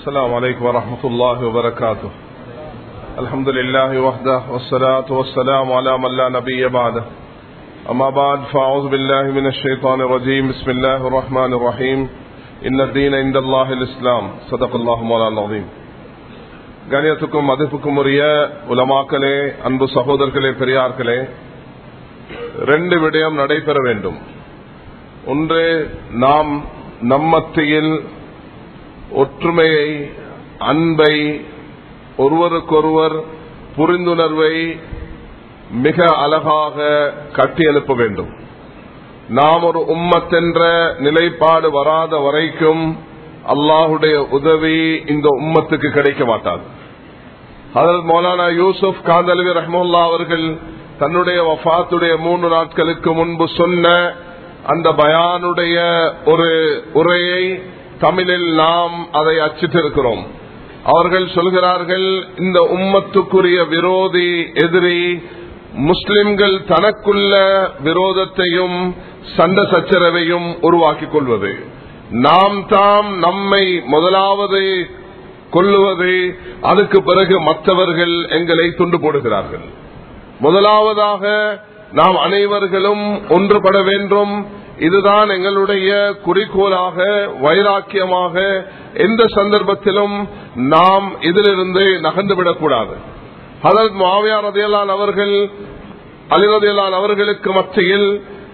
السلام عليكم ورحمة الله وبركاته الحمد لله وحده والصلاة والسلام على من لا نبي بعده أما بعد فأعوذ بالله من الشيطان الرجيم بسم الله الرحمن الرحيم إن الدين عند الله الإسلام صدق الله مولانا العظيم கணியத்துக்கும் மதிப்புக்கும் உரிய உலமாக்களே அன்பு சகோதரர்களே பெரியார்களே ரெண்டு விடயம் நடைபெற வேண்டும் ஒன்று நாம் நம்மத்தியில் ஒற்றுமையை அன்பை ஒருவருக்கொருவர் புரிந்துணர்வை மிக அழகாக கட்டியெழுப்ப வேண்டும் நாம் ஒரு உம்மத்தென்ற நிலைப்பாடு வராத வரைக்கும் அல்லாஹுடைய உதவி இந்த உம்மத்துக்கு கிடைக்க மாட்டாது அதில் மௌலானா யூசுப் காந்தலவி ரஹமுல்லா அவர்கள் தன்னுடைய வஃத்துடைய மூன்று நாட்களுக்கு முன்பு சொன்ன அந்த பயானுடைய ஒரு உரையை தமிழில் நாம் அதை அச்சிட்டிருக்கிறோம் அவர்கள் சொல்கிறார்கள் இந்த உம்மத்துக்குரிய விரோதி எதிரி முஸ்லிம்கள் தனக்குள்ள விரோதத்தையும் சண்டை சச்சரவையும் உருவாக்கிக் கொள்வது நாம் தாம் நம்மை முதலாவது கொள்ளுவது அதுக்கு பிறகு மற்றவர்கள் எங்களை துண்டு போடுகிறார்கள் முதலாவதாக நாம் அனைவர்களும் ஒன்றுபட வேண்டும் இதுதான் எங்களுடைய குறிக்கோளாக வைராக்கியமாக எந்த சந்தர்ப்பத்திலும் நாம் இதிலிருந்து நகர்ந்துவிடக்கூடாது அதற்கு மாவியார் ரதையலான் அவர்கள் அலிரதையலான் அவர்களுக்கு மத்தியில்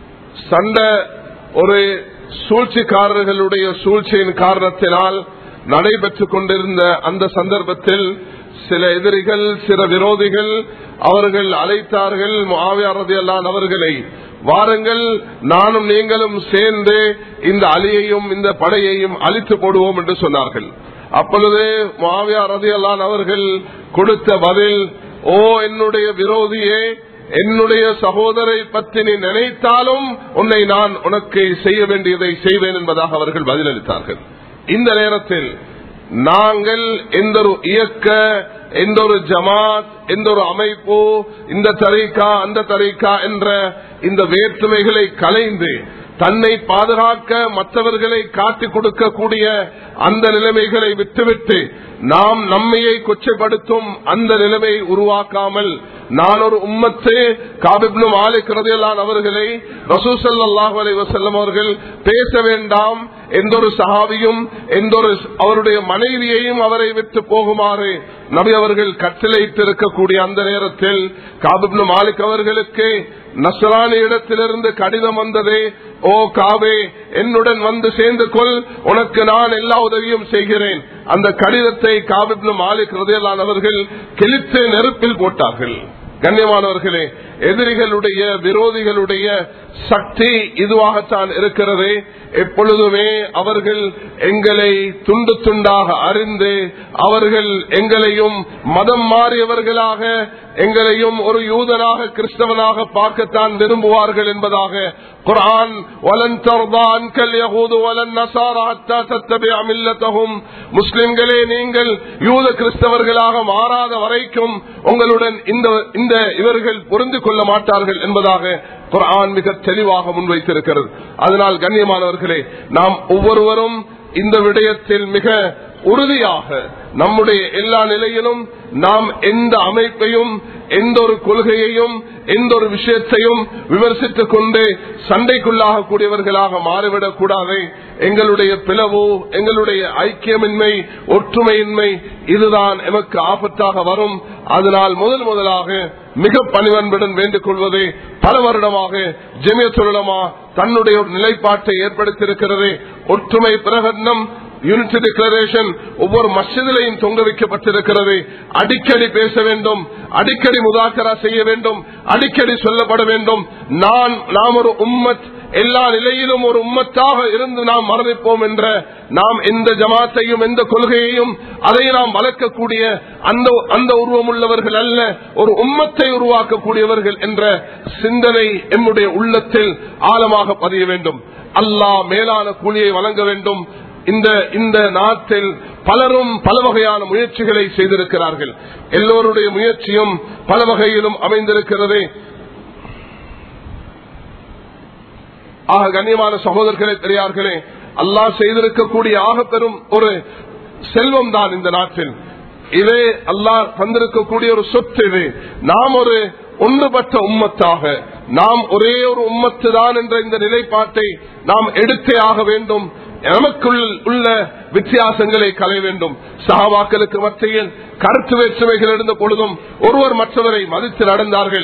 சண்டை ஒரு சூழ்ச்சிக்காரர்களுடைய சூழ்ச்சியின் காரணத்தினால் நடைபெற்றுக் கொண்டிருந்த அந்த சந்தர்ப்பத்தில் சில எதிரிகள் சில விரோதிகள் அவர்கள் அழைத்தார்கள் மாவியாரதியல்லான் அவர்களை வாருங்கள் நானும் நீங்களும் சேர்ந்து இந்த அலியையும் இந்த படையையும் அழித்து போடுவோம் என்று சொன்னார்கள் அப்பொழுது மாவியா ரதியல்லான் அவர்கள் கொடுத்த பதில் ஓ என்னுடைய விரோதியே என்னுடைய சகோதரை பற்றி நீ நினைத்தாலும் உன்னை நான் உனக்கு செய்ய வேண்டியதை செய்வேன் என்பதாக அவர்கள் பதிலளித்தார்கள் இந்த நேரத்தில் நாங்கள் எந்த ஒரு இயக்க எந்த ஒரு ஜமாத் எந்த ஒரு அமைப்பு இந்த தரிகா அந்த தரிகா என்ற இந்த வேற்றுமைகளை கலைந்து தன்னை பாதுகாக்க மற்றவர்களை காட்டிக் கொடுக்கக்கூடிய அந்த நிலைமைகளை விட்டுவிட்டு நாம் நம்மையை கொச்சைப்படுத்தும் அந்த நிலைமையை உருவாக்காமல் நான் ஒரு உம்மத்து காபிப்னு மாலிக் ரதியல்லான் அவர்களை ரசூசல்லாஹு அலை வசல்லம் அவர்கள் பேச வேண்டாம் எந்த ஒரு சஹாபியும் எந்த ஒரு அவருடைய மனைவியையும் அவரை விட்டு போகுமாறு நபி அவர்கள் கட்டளையிட்டிருக்கக்கூடிய அந்த நேரத்தில் காபிப்னு மாலிக் அவர்களுக்கு நசரானி இடத்திலிருந்து கடிதம் வந்ததே ஓ காவே என்னுடன் வந்து சேர்ந்து கொள் உனக்கு நான் எல்லா உதவியும் செய்கிறேன் அந்த கடிதத்தை காபிப்னு மாலிக் ரதையலான் அவர்கள் கிழித்து நெருப்பில் போட்டார்கள் கண்ணியமானவர்களே எதிரிகளுடைய விரோதிகளுடைய சக்தி இதுவாகத்தான் இருக்கிறது எப்பொழுதுமே அவர்கள் எங்களை துண்டு துண்டாக அறிந்து அவர்கள் எங்களையும் மதம் மாறியவர்களாக எங்களையும் ஒரு யூதனாக கிறிஸ்தவனாக பார்க்கத்தான் விரும்புவார்கள் என்பதாக குரான் வலன் தர்தான் யகூது வலன் நசாரா முஸ்லிம்களே நீங்கள் யூத கிறிஸ்தவர்களாக மாறாத வரைக்கும் உங்களுடன் இந்த இந்த இவர்கள் புரிந்து கொள்ள மாட்டார்கள் என்பதாக குரான் மிக தெளிவாக முன்வைத்திருக்கிறது அதனால் கண்ணியமானவர்களே நாம் ஒவ்வொருவரும் இந்த விடயத்தில் மிக உறுதியாக நம்முடைய எல்லா நிலையிலும் நாம் எந்த அமைப்பையும் எந்த ஒரு கொள்கையையும் எந்த ஒரு விஷயத்தையும் விமர்சித்துக் கொண்டு சண்டைக்குள்ளாக கூடியவர்களாக மாறிவிடக் கூடாது எங்களுடைய பிளவு எங்களுடைய ஐக்கியமின்மை ஒற்றுமையின்மை இதுதான் எமக்கு ஆபத்தாக வரும் அதனால் முதல் முதலாக மிக பணிவன்புடன் வேண்டிக் கொள்வது பல வருடமாக ஜெமிய சொல்லமா தன்னுடைய ஒரு நிலைப்பாட்டை ஏற்படுத்தியிருக்கிறது ஒற்றுமை பிரகடனம் யூனிட்டி டிக்ளரேஷன் ஒவ்வொரு மசிதிலையும் தொங்க வைக்கப்பட்டிருக்கிறது அடிக்கடி பேச வேண்டும் அடிக்கடி முதாக்கரா செய்ய வேண்டும் அடிக்கடி சொல்லப்பட வேண்டும் நான் நாம் ஒரு உம்மத் எல்லா நிலையிலும் ஒரு உம்மத்தாக இருந்து நாம் மரணிப்போம் என்ற நாம் எந்த ஜமாத்தையும் எந்த கொள்கையையும் அதை நாம் வளர்க்கக்கூடிய அந்த அந்த உருவம் உள்ளவர்கள் அல்ல ஒரு உம்மத்தை உருவாக்கக்கூடியவர்கள் என்ற சிந்தனை எம்முடைய உள்ளத்தில் ஆழமாக பதிய வேண்டும் அல்லாஹ் மேலான கூலியை வழங்க வேண்டும் இந்த இந்த நாட்டில் பலரும் பல வகையான முயற்சிகளை செய்திருக்கிறார்கள் எல்லோருடைய முயற்சியும் பல வகையிலும் அமைந்திருக்கிறது ஆக கண்ணியமான சகோதரர்களே பெரியார்களே அல்லாஹ் செய்திருக்கக்கூடிய ஆக பெரும் ஒரு செல்வம் தான் இந்த நாட்டில் இதே அல்லாஹ் தந்திருக்கக்கூடிய ஒரு சொத்து இது நாம் ஒரு ஒன்றுபட்ட உம்மத்தாக நாம் ஒரே ஒரு உம்மத்து தான் என்ற இந்த நிலைப்பாட்டை நாம் எடுத்தே ஆக வேண்டும் நமக்குள் உள்ள வித்தியாசங்களை களைய வேண்டும் சகாபாக்களுக்கு மத்தியில் கருத்து வேற்றுமைகள் இருந்த பொழுதும் ஒருவர் மற்றவரை மதித்து நடந்தார்கள்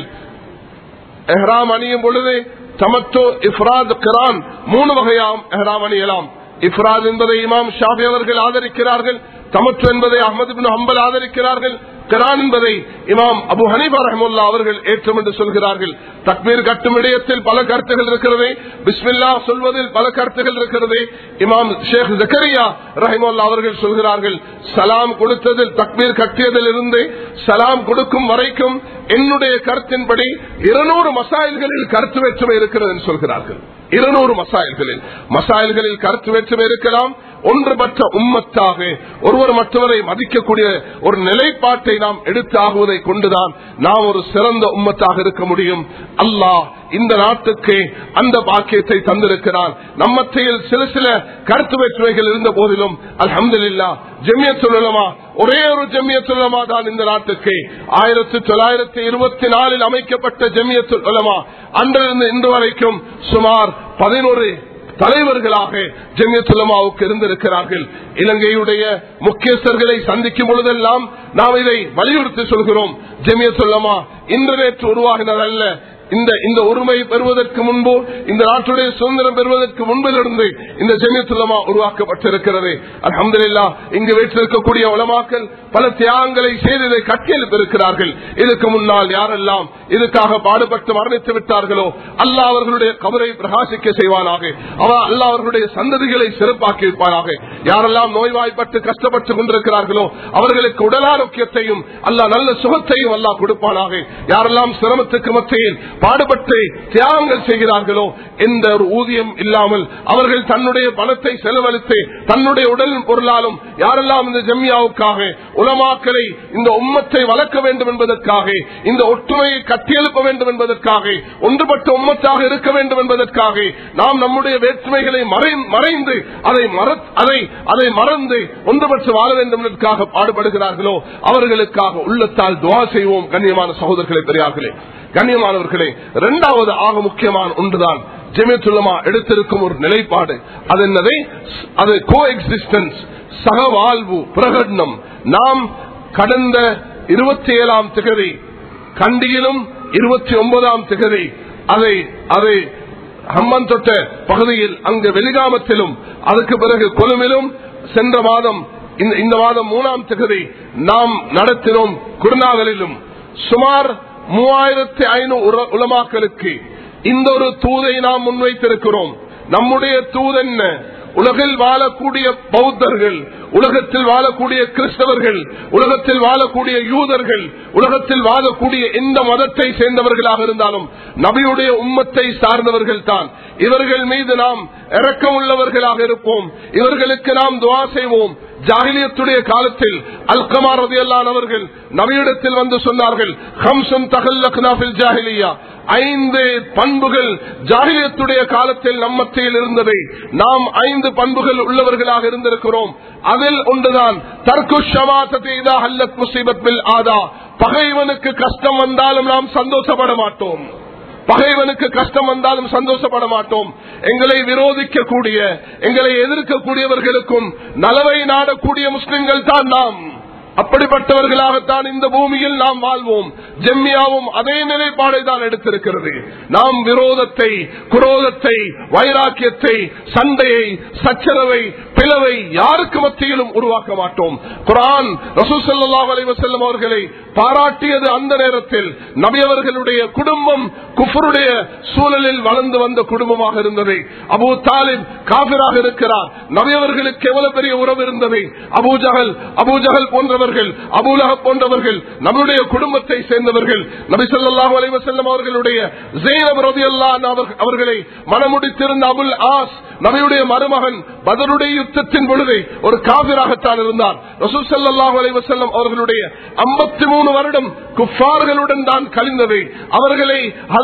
எஹ்ராம் அணியும் பொழுது தமத்தோ இஃப்ராத் கிரான் மூணு வகையாம் எஹ்ராம் அணியலாம் இஃப்ராத் என்பதை இமாம் ஷாபி அவர்கள் ஆதரிக்கிறார்கள் தமத்து என்பதை அகமது பின் ஹம்பல் ஆதரிக்கிறார்கள் கிரான் என்பதை இமாம் அபு ஹனீபா ரஹமுல்லா அவர்கள் ஏற்றம் என்று சொல்கிறார்கள் தக்மீர் கட்டும் இடையத்தில் பல கருத்துகள் இருக்கிறது பிஸ்மில்லா சொல்வதில் பல கருத்துகள் இருக்கிறது இமாம் ஷேக் ஜக்கரியா ரஹிமுல்லா அவர்கள் சொல்கிறார்கள் சலாம் கொடுத்ததில் தக்மீர் கட்டியதில் இருந்து சலாம் கொடுக்கும் வரைக்கும் என்னுடைய கருத்தின்படி இருநூறு மசாயில்களில் கருத்து வேற்றுமை இருக்கிறது என்று சொல்கிறார்கள் இருநூறு மசாயில்களில் மசாயில்களில் கருத்து வேற்றுமை இருக்கலாம் ஒன்றுபட்ட உம்மத்தாக ஒருவர் மற்றவரை மதிக்கக்கூடிய ஒரு நிலைப்பாட்டை நாம் எடுத்தாகுவதை கொண்டுதான் நாம் ஒரு சிறந்த உம்மத்தாக இருக்க முடியும் அல்லாஹ் இந்த நாட்டுக்கு அந்த பாக்கியத்தை தந்திருக்கிறான் நம்மத்தையில் சில சில கருத்து வேற்றுமைகள் இருந்த போதிலும் அல்ஹம்துலில்லா ஜெமியத்துலமா ஒரே ஒரு ஜெமியத்துலமா தான் இந்த நாட்டுக்கு ஆயிரத்தி தொள்ளாயிரத்தி இருபத்தி நாலில் அமைக்கப்பட்ட ஜெமியத்துலமா அன்றிலிருந்து இன்று வரைக்கும் சுமார் பதினோரு தலைவர்களாக ஜெமியத்துலமாவுக்கு இருந்திருக்கிறார்கள் இலங்கையுடைய முக்கியஸ்தர்களை சந்திக்கும் பொழுதெல்லாம் நாம் இதை வலியுறுத்தி சொல்கிறோம் ஜெமியத்துலமா இன்டர்நெட் உருவாகினதல்ல இந்த இந்த உரிமை பெறுவதற்கு முன்பு இந்த நாட்டுடைய சுதந்திரம் பெறுவதற்கு முன்பிலிருந்து இந்த ஜெமியத்துலமா உருவாக்கப்பட்டிருக்கிறது அலமதுல்லா இங்கு வீட்டிருக்கக்கூடிய உலமாக்கள் பல தியாகங்களை செய்து இதை கட்டியெழுப்பிருக்கிறார்கள் இதுக்கு முன்னால் யாரெல்லாம் இதுக்காக பாடுபட்டு மரணித்து விட்டார்களோ அல்லாஹ் அவர்களுடைய கபரை பிரகாசிக்க செய்வானாக அவ அல்லாஹ் அவர்களுடைய சந்ததிகளை சிறப்பாக்கி இருப்பானாக யாரெல்லாம் நோய்வாய்ப்பட்டு கஷ்டப்பட்டு கொண்டிருக்கிறார்களோ அவர்களுக்கு உடல் ஆரோக்கியத்தையும் அல்லாஹ் நல்ல சுகத்தையும் அல்லாஹ் கொடுப்பானாக யாரெல்லாம் சிரமத்துக்கு மத்தியில் பாடுபட்டு தியாகங்கள் செய்கிறார்களோ எந்த ஒரு ஊதியம் இல்லாமல் அவர்கள் தன்னுடைய பணத்தை செலவழித்து தன்னுடைய உடல் பொருளாலும் யாரெல்லாம் இந்த ஜம்யாவுக்காக உலமாக்களை இந்த உம்மத்தை வளர்க்க வேண்டும் என்பதற்காக இந்த ஒற்றுமையை கட்டியெழுப்ப வேண்டும் என்பதற்காக ஒன்றுபட்ட உம்மத்தாக இருக்க வேண்டும் என்பதற்காக நாம் நம்முடைய வேற்றுமைகளை மறை- மறைந்து அதை மற- அதை அதை மறந்து ஒன்றுபட்டு வாழ வேண்டும் என்பதற்காக பாடுபடுகிறார்களோ அவர்களுக்காக உள்ளத்தால் துவா செய்வோம் கண்ணியமான சகோதரர்களை பெரியார்களே கண்ணியமானவர்களே இரண்டாவது ஆக முக்கியமான ஒன்றுதான் ஜெமியத்துல்லமா எடுத்திருக்கும் ஒரு நிலைப்பாடு அது என்னதை அது கோ எக்ஸிஸ்டன்ஸ் சகவாழ்வு பிரகடனம் நாம் கடந்த இருபத்தி ஏழாம் திகதி கண்டியிலும் இருபத்தி ஒன்பதாம் திகதி அதை அதை ஹம்மன் தொட்ட பகுதியில் அங்கு வெளிகாமத்திலும் அதுக்கு பிறகு கொலுமிலும் சென்ற மாதம் இந்த- இந்த மாதம் மூணாம் திகதி நாம் நடத்தினோம் குருநாகலிலும் சுமார் மூவாயிரத்தி ஐநூறு உலமாக்களுக்கு இந்த ஒரு தூதை நாம் முன்வைத்திருக்கிறோம் நம்முடைய தூதென்ன உலகில் வாழக்கூடிய பௌத்தர்கள் உலகத்தில் வாழக்கூடிய கிறிஸ்தவர்கள் உலகத்தில் வாழக்கூடிய யூதர்கள் உலகத்தில் வாழக்கூடிய எந்த மதத்தை சேர்ந்தவர்களாக இருந்தாலும் நபியுடைய உம்மத்தை சார்ந்தவர்கள் தான் இவர்கள் மீது நாம் இரக்கம் உள்ளவர்களாக இருப்போம் இவர்களுக்கு நாம் துவா செய்வோம் ஜாகிலியத்துடைய காலத்தில் அல்கமார் ரதியல்லான் அவர்கள் நபியிடத்தில் வந்து சொன்னார்கள் ஹம்சன் தகல்லக்னாஃபில் ஜாகிலியா ஐந்து பண்புகள் ஜாகிலியத்துடைய காலத்தில் நம்மத்தையில் இருந்ததை நாம் ஐந்து பண்புகள் உள்ளவர்களாக இருந்திருக்கிறோம் அதில் ஒன்றுதான் தர்க்கு ஷமாத்தீதா ஹல்லத் முசீபத் பில் ஆதா பகைவனுக்கு கஷ்டம் வந்தாலும் நாம் சந்தோஷப்பட மாட்டோம் பகைவனுக்கு கஷ்டம் வந்தாலும் சந்தோஷப்பட மாட்டோம் எங்களை விரோதிக்கக்கூடிய எங்களை எதிர்க்கக்கூடியவர்களுக்கும் நலவை நாடக்கூடிய முஸ்லிம்கள் தான் நாம் அப்படிப்பட்டவர்களாகத்தான் இந்த பூமியில் நாம் வாழ்வோம் ஜெம்மியாவும் அதே நிலைப்பாடை தான் எடுத்திருக்கிறது நாம் விரோதத்தை குரோதத்தை வைராக்கியத்தை சண்டையை சச்சரவை பிளவை யாருக்கு மத்தியிலும் உருவாக்க மாட்டோம் குரான் ரசூசல்லாஹ் அலைவசல்லம் அவர்களை பாராட்டியது அந்த நேரத்தில் நபியவர்களுடைய குடும்பம் குஃபருடைய சூழலில் வளர்ந்து வந்த குடும்பமாக இருந்தது அபு தாலிப் காபிராக இருக்கிறார் நபியவர்களுக்கு எவ்வளவு பெரிய உறவு இருந்தது அபூஜகல் அபூஜகல் போன்றவர்கள் அபூலக போன்றவர்கள் நம்முடைய குடும்பத்தை சேர்ந்தவர்கள் நபி சொல்லாஹு அலைவசல்லம் அவர்களுடைய ஜெயினப் ரதியல்லான் அவர்- அவர்களை மனமுடித்திருந்த அபுல் ஆஸ் நபியுடைய மருமகன் பதருடைய யுத்தத்தின் பொழுது ஒரு காவிராகத்தான் இருந்தார் ரசூல் ஸல்லல்லாஹு அலைஹி வஸல்லம் அவர்களுடைய 53 வருடம் குஃபார்களுடன் தான் கழிந்தது அவர்களை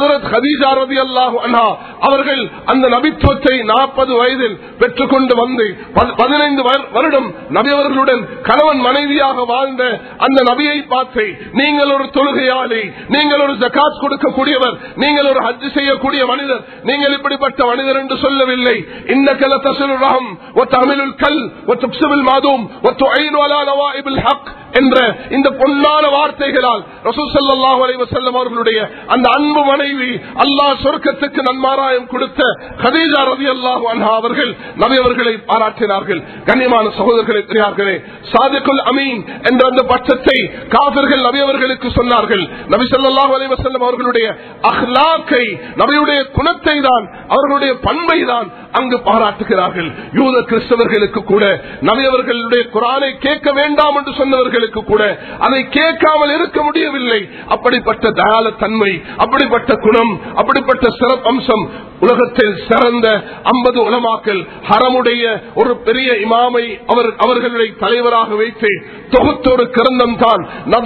ஹதரத் ஹதீஜா ரதி அல்லாஹு அன்ஹா அவர்கள் அந்த நபித்துவத்தை நாற்பது வயதில் பெற்றுக்கொண்டு வந்து பதி- பதினைந்து வரு- வருடம் நபி அவர்களுடன் கணவன் மனைவியாக வாழ்ந்த அந்த நபியை பார்த்து நீங்கள் ஒரு தொழுகையாளி நீங்கள் ஒரு ஜகாத் கொடுக்கக்கூடியவர் நீங்கள் ஒரு ஹஜ் செய்யக்கூடிய மனிதர் நீங்கள் இப்படிப்பட்ட மனிதர் என்று சொல்லவில்லை இன்னக்கல தசல் ரஹம் தமிழுல் கல் ஒத்துப்சிபில் மாதூம் ஒத்து ஐநூலா நவாஇபில் ஹக் என்ற இந்த பொன்னான வார்த்தைகளால் ரசூல் ஸல்லல்லாஹு அலைஹி வஸல்லம் அவர்களுடைய அந்த அன்பு மனைவி அல்லாஹ் சொர்க்கத்துக்கு நன்மாராயம் கொடுத்த கதீஜா ரலியல்லாஹு அன்ஹா அவர்கள் நபி அவர்களை பாராட்டினார்கள் கண்ணியமான சகோதரர்களை பெரியார்களே சாதிக்குல் அமீன் என்ற அந்த பட்சத்தை காபிர்கள் நபி அவர்களுக்கு சொன்னார்கள் நபி ஸல்லல்லாஹு அலைஹி வஸல்லம் அவர்களுடைய அஹ்லாக்கை நபியுடைய குணத்தை தான் அவர்களுடைய பண்பை தான் அங்கு பாராட்டுகிறார்கள் யூத கிறிஸ்தவர்களுக்கு கூட நபி அவர்களுடைய குரானை கேட்க வேண்டாம் என்று சொன்னவர்களுக்கு கூட அதை கேட்காமல் இருக்க முடியவில்லை அப்படிப்பட்ட தயால தன்மை அப்படிப்பட்ட குணம் அப்படிப்பட்ட சிறப்பு அம்சம் உலகத்தில் சிறந்த ஐம்பது உலமாக்கள் ஹரமுடைய ஒரு பெரிய இமாமை அவர் அவர்களுடைய தலைவராக வைத்து தொகுத்த ஒரு கிரந்தம் தான்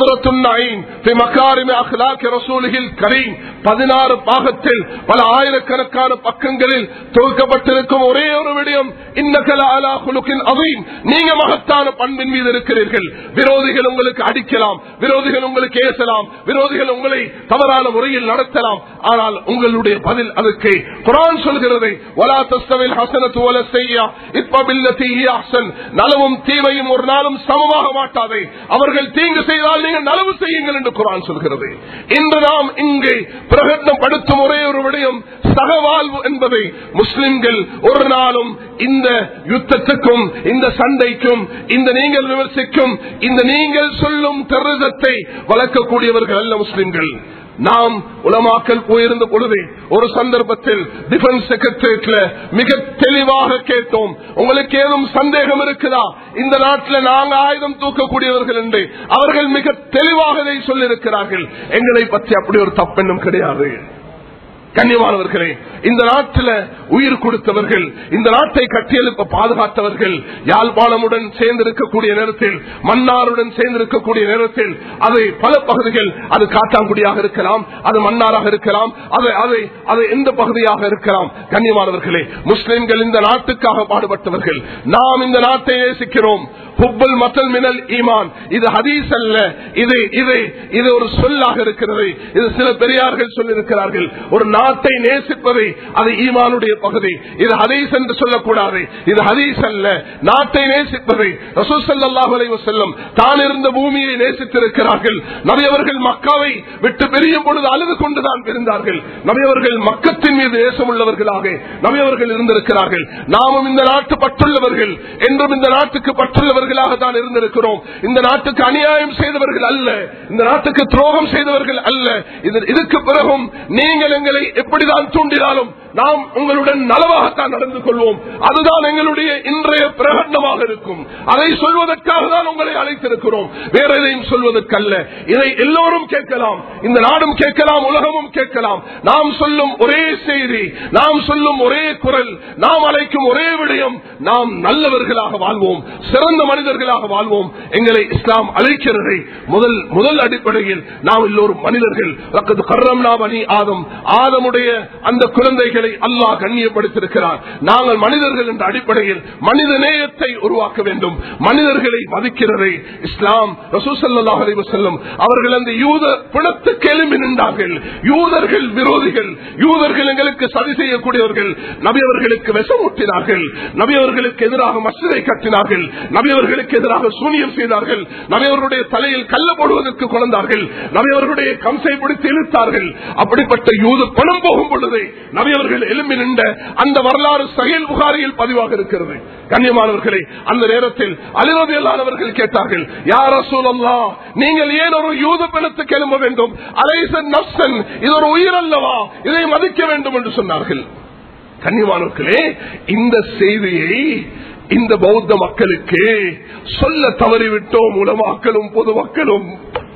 பதினாறு பாகத்தில் பல ஆயிரக்கணக்கான பக்கங்களில் தொகுக்கப்பட்டிருக்கும் ஒரே ஒரு விடயம் இன்னகல அலா குலுக்கின் அவையும் நீங்க மகத்தான பண்பின் மீது இருக்கிறீர்கள் விரோதிகள் உங்களுக்கு அடிக்கலாம் விரோதிகள் உங்களுக்கு ஏசலாம் விரோதிகள் உங்களை தவறான முறையில் நடத்தலாம் ஆனால் உங்களுடைய பதில் அதுக்கு குரான் சொல்கிறது வலா தஸ்தவில் ஹசனத்து வல செய்யா இப்ப பில்லத்தி அஹ்சன் நலவும் தீமையும் ஒரு நாளும் சமமாக மாட்டாதே அவர்கள் தீங்கு செய்தால் நீங்கள் நலவு செய்யுங்கள் என்று குரான் சொல்கிறது இன்று நாம் இங்கே பிரகடனப்படுத்தும் ஒரே ஒரு விடயம் சகவாழ்வு என்பதை முஸ்லிம்கள் ஒரு நாளும் இந்த யுத்தத்துக்கும் இந்த சண்டைக்கும் இந்த நீங்கள் விமர்சிக்கும் இந்த நீங்கள் சொல்லும் டெரரிசத்தை வளர்க்கக்கூடியவர்கள் அல்ல முஸ்லிம்கள் நாம் உலமாக்கல் போயிருந்த பொழுது ஒரு சந்தர்ப்பத்தில் டிஃபென்ஸ் செக்ரட்டரியேட்ல மிக தெளிவாக கேட்டோம் உங்களுக்கு ஏதும் சந்தேகம் இருக்குதா இந்த நாட்டில் நாங்க ஆயுதம் தூக்கக்கூடியவர்கள் என்று அவர்கள் மிக தெளிவாக இதை சொல்லியிருக்கிறார்கள் எங்களை பற்றி அப்படி ஒரு தப்பெண்ணும் கிடையாது கண்ணியமானவர்களே இந்த நாட்டில் உயிர் கொடுத்தவர்கள் இந்த நாட்டை கட்டியெழுப்ப பாதுகாத்தவர்கள் யாழ்ப்பாணமுடன் சேர்ந்திருக்கக்கூடிய நேரத்தில் மன்னாருடன் சேர்ந்திருக்கக்கூடிய நேரத்தில் அதை பல பகுதிகள் அது காட்டாங்குடியாக இருக்கலாம் அது மன்னாராக இருக்கலாம் அது அதை அது எந்த பகுதியாக இருக்கலாம் கண்ணியமானவர்களே முஸ்லிம்கள் இந்த நாட்டுக்காக பாடுபட்டவர்கள் நாம் இந்த நாட்டை நேசிக்கிறோம் ஹுப்பல் மத்தல் மினல் ஈமான் இது ஹதீஸ் அல்ல இது இது இது ஒரு சொல்லாக இருக்கிறது இது சில பெரியார்கள் சொல்லியிருக்கிறார்கள் ஒரு நாட்டை நேசிப்பதை அது ஈமானுடைய பகுதி இது ஹதீஸ் என்று சொல்லக்கூடாது இது ஹதீஸ் அல்ல நாட்டை நேசிப்பதை ரசூசல்லாஹு செல்லும் தான் இருந்த பூமியை நேசித்திருக்கிறார்கள் நபியவர்கள் மக்காவை விட்டு பிரியும் பொழுது அழுது கொண்டுதான் பிரிந்தார்கள் நபியவர்கள் மக்கத்தின் மீது நேசம் உள்ளவர்களாக நபியவர்கள் இருந்திருக்கிறார்கள் நாமும் இந்த நாட்டு பற்றுள்ளவர்கள் என்றும் இந்த நாட்டுக்கு பற்றுள்ளவர்களாக தான் இருந்திருக்கிறோம் இந்த நாட்டுக்கு அநியாயம் செய்தவர்கள் அல்ல இந்த நாட்டுக்கு துரோகம் செய்தவர்கள் அல்ல இது- இதுக்கு பிறகும் நீங்கள் எங்களை எப்படிதான் தூண்டினாலும் நாம் உங்களுடன் நலவாகத்தான் நடந்து கொள்வோம் அதுதான் எங்களுடைய இன்றைய பிரகடனமாக இருக்கும் அதை சொல்வதற்காக தான் உங்களை அழைத்திருக்கிறோம் வேற எதையும் சொல்வதற்கல்ல இதை எல்லோரும் கேட்கலாம் இந்த நாடும் கேட்கலாம் உலகமும் கேட்கலாம் நாம் சொல்லும் ஒரே செய்தி நாம் சொல்லும் ஒரே குரல் நாம் அழைக்கும் ஒரே விடயம் நாம் நல்லவர்களாக வாழ்வோம் சிறந்த மனிதர்களாக வாழ்வோம் எங்களை இஸ்லாம் அழைக்கிறதை முதல் முதல் அடிப்படையில் நாம் எல்லோரும் மனிதர்கள் லக்கது கர்ரம்னா பனி ஆதம் ஆதமுடைய அந்த குழந்தைகளை அல்லாஹ் கண்ணியப்படுத்தியிருக்கிறார் நாங்கள் மனிதர்கள் என்ற அடிப்படையில் மனித நேயத்தை உருவாக்க வேண்டும் மனிதர்களை மதிக்கிறதை இஸ்லாம் ரசூசல்லாஹ் அலைஹி வஸல்லம் அவர்கள் அந்த யூத பிணத்துக்கு எழும்பி நின்றார்கள் யூதர்கள் விரோதிகள் யூதர்கள் எங்களுக்கு சதி செய்யக்கூடியவர்கள் நபி அவர்களுக்கு விஷமூட்டினார்கள் நபி அவர்களுக்கு எதிராக மசிதை கட்டினார்கள் நபி அவர்களுக்கு எதிராக சூனியம் செய்தார்கள் நபி அவர்களுடைய தலையில் கல்ல போடுவதற்கு கொண்டார்கள் நபி அவர்களுடைய கம்சை பிடித்து இழுத்தார்கள் அப்படிப்பட்ட யூத பணம் போகும் பொழுது நபி அவர்கள் எழும்பி நின்ற அந்த வரலாறு சகில் புகாரியில் பதிவாக இருக்கிறது கண்ணியமானவர்களே அந்த நேரத்தில் அலிரதியல்லானவர்கள் கேட்டார்கள் யார் சூழல்லா நீங்கள் ஏன் ஒரு யூத பிணத்துக்கு எழும்ப வேண்டும் அலைசன் நப்சன் இது ஒரு உயிர் அல்லவா இதை மதிக்க வேண்டும் என்று சொன்னார்கள் கண்ணியமானவர்களே இந்த செய்தியை இந்த பௌத்த மக்களுக்கு சொல்ல தவறிவிட்டோம் உலமாக்களும் பொதுமக்களும்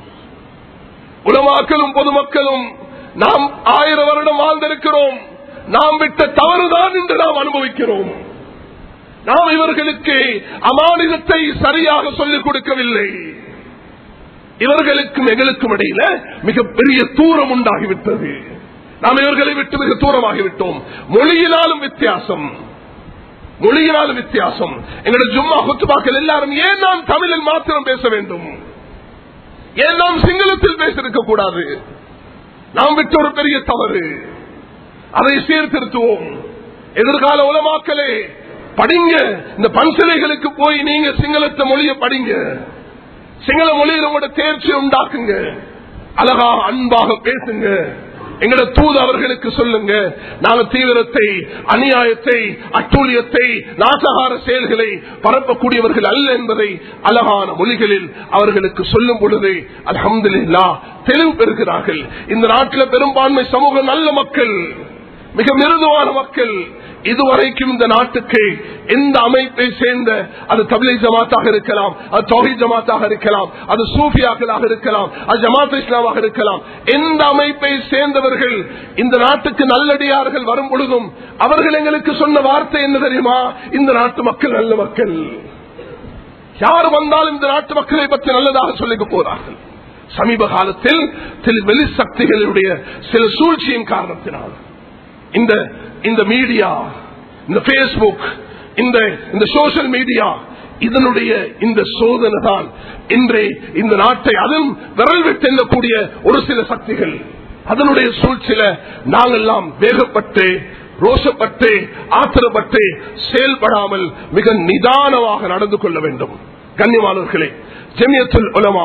உலமாக்களும் பொதுமக்களும் நாம் ஆயிரம் வருடம் வாழ்ந்திருக்கிறோம் நாம் விட்ட தவறுதான் என்று நாம் அனுபவிக்கிறோம் நாம் இவர்களுக்கு அமானிதத்தை சரியாக சொல்லிக் கொடுக்கவில்லை இவர்களுக்கும் எங்களுக்கும் இடையில மிகப்பெரிய தூரம் உண்டாகிவிட்டது நாம் இவர்களை விட்டு மிக தூரமாகிவிட்டோம் மொழியினாலும் வித்தியாசம் மொழியினாலும் வித்தியாசம் எங்களுடைய ஜும்மா குத்துபாக்கள் எல்லாரும் ஏன் நாம் தமிழில் மாத்திரம் பேச வேண்டும் ஏன் நாம் சிங்களத்தில் பேசிருக்க கூடாது நாம் விட்ட ஒரு பெரிய தவறு அதை சீர்திருத்துவோம் எதிர்கால உலமாக்களே படிங்க இந்த பன்சிலைகளுக்கு போய் நீங்க சிங்களத்தை மொழிய படிங்க சிங்கள மொழியில உங்களோட தேர்ச்சி உண்டாக்குங்க அழகா அன்பாக பேசுங்க எங்கட தூது அவர்களுக்கு சொல்லுங்க நாங்கள் தீவிரத்தை அநியாயத்தை அட்டூழியத்தை நாசகார செயல்களை பரப்பக்கூடியவர்கள் அல்ல என்பதை அழகான மொழிகளில் அவர்களுக்கு சொல்லும் பொழுது அலமதுல்லா தெளிவு பெறுகிறார்கள் இந்த நாட்டில் பெரும்பான்மை சமூகம் நல்ல மக்கள் மிக மிருதுவான மக்கள் இதுவரைக்கும் இந்த நாட்டுக்கு எந்த அமைப்பை சேர்ந்த அது தபிலை ஜமாத்தாக இருக்கலாம் அது தொகை ஜமாத்தாக இருக்கலாம் அது சூஃபியாக்களாக இருக்கலாம் அது ஜமாத் இஸ்லாமாக இருக்கலாம் எந்த அமைப்பை சேர்ந்தவர்கள் இந்த நாட்டுக்கு நல்லடியார்கள் வரும் பொழுதும் அவர்கள் எங்களுக்கு சொன்ன வார்த்தை என்ன தெரியுமா இந்த நாட்டு மக்கள் நல்ல மக்கள் யார் வந்தாலும் இந்த நாட்டு மக்களை பற்றி நல்லதாக சொல்லிக்க போறார்கள் சமீப காலத்தில் சில வெளி சக்திகளுடைய சில சூழ்ச்சியின் காரணத்தினால் இந்த இந்த மீடியா இந்த பேஸ்புக் இந்த இந்த சோசியல் மீடியா இதனுடைய இந்த சோதனை தான் இன்றே இந்த நாட்டை அதுவும் விரல் விட்டெல்லக்கூடிய ஒரு சில சக்திகள் அதனுடைய சூழ்ச்சியில நாங்கெல்லாம் வேகப்பட்டு ரோஷப்பட்டு ஆத்திரப்பட்டு செயல்படாமல் மிக நிதானமாக நடந்து கொள்ள வேண்டும் கண்ணியமானவர்களே ஜெமியத்துல் உலமா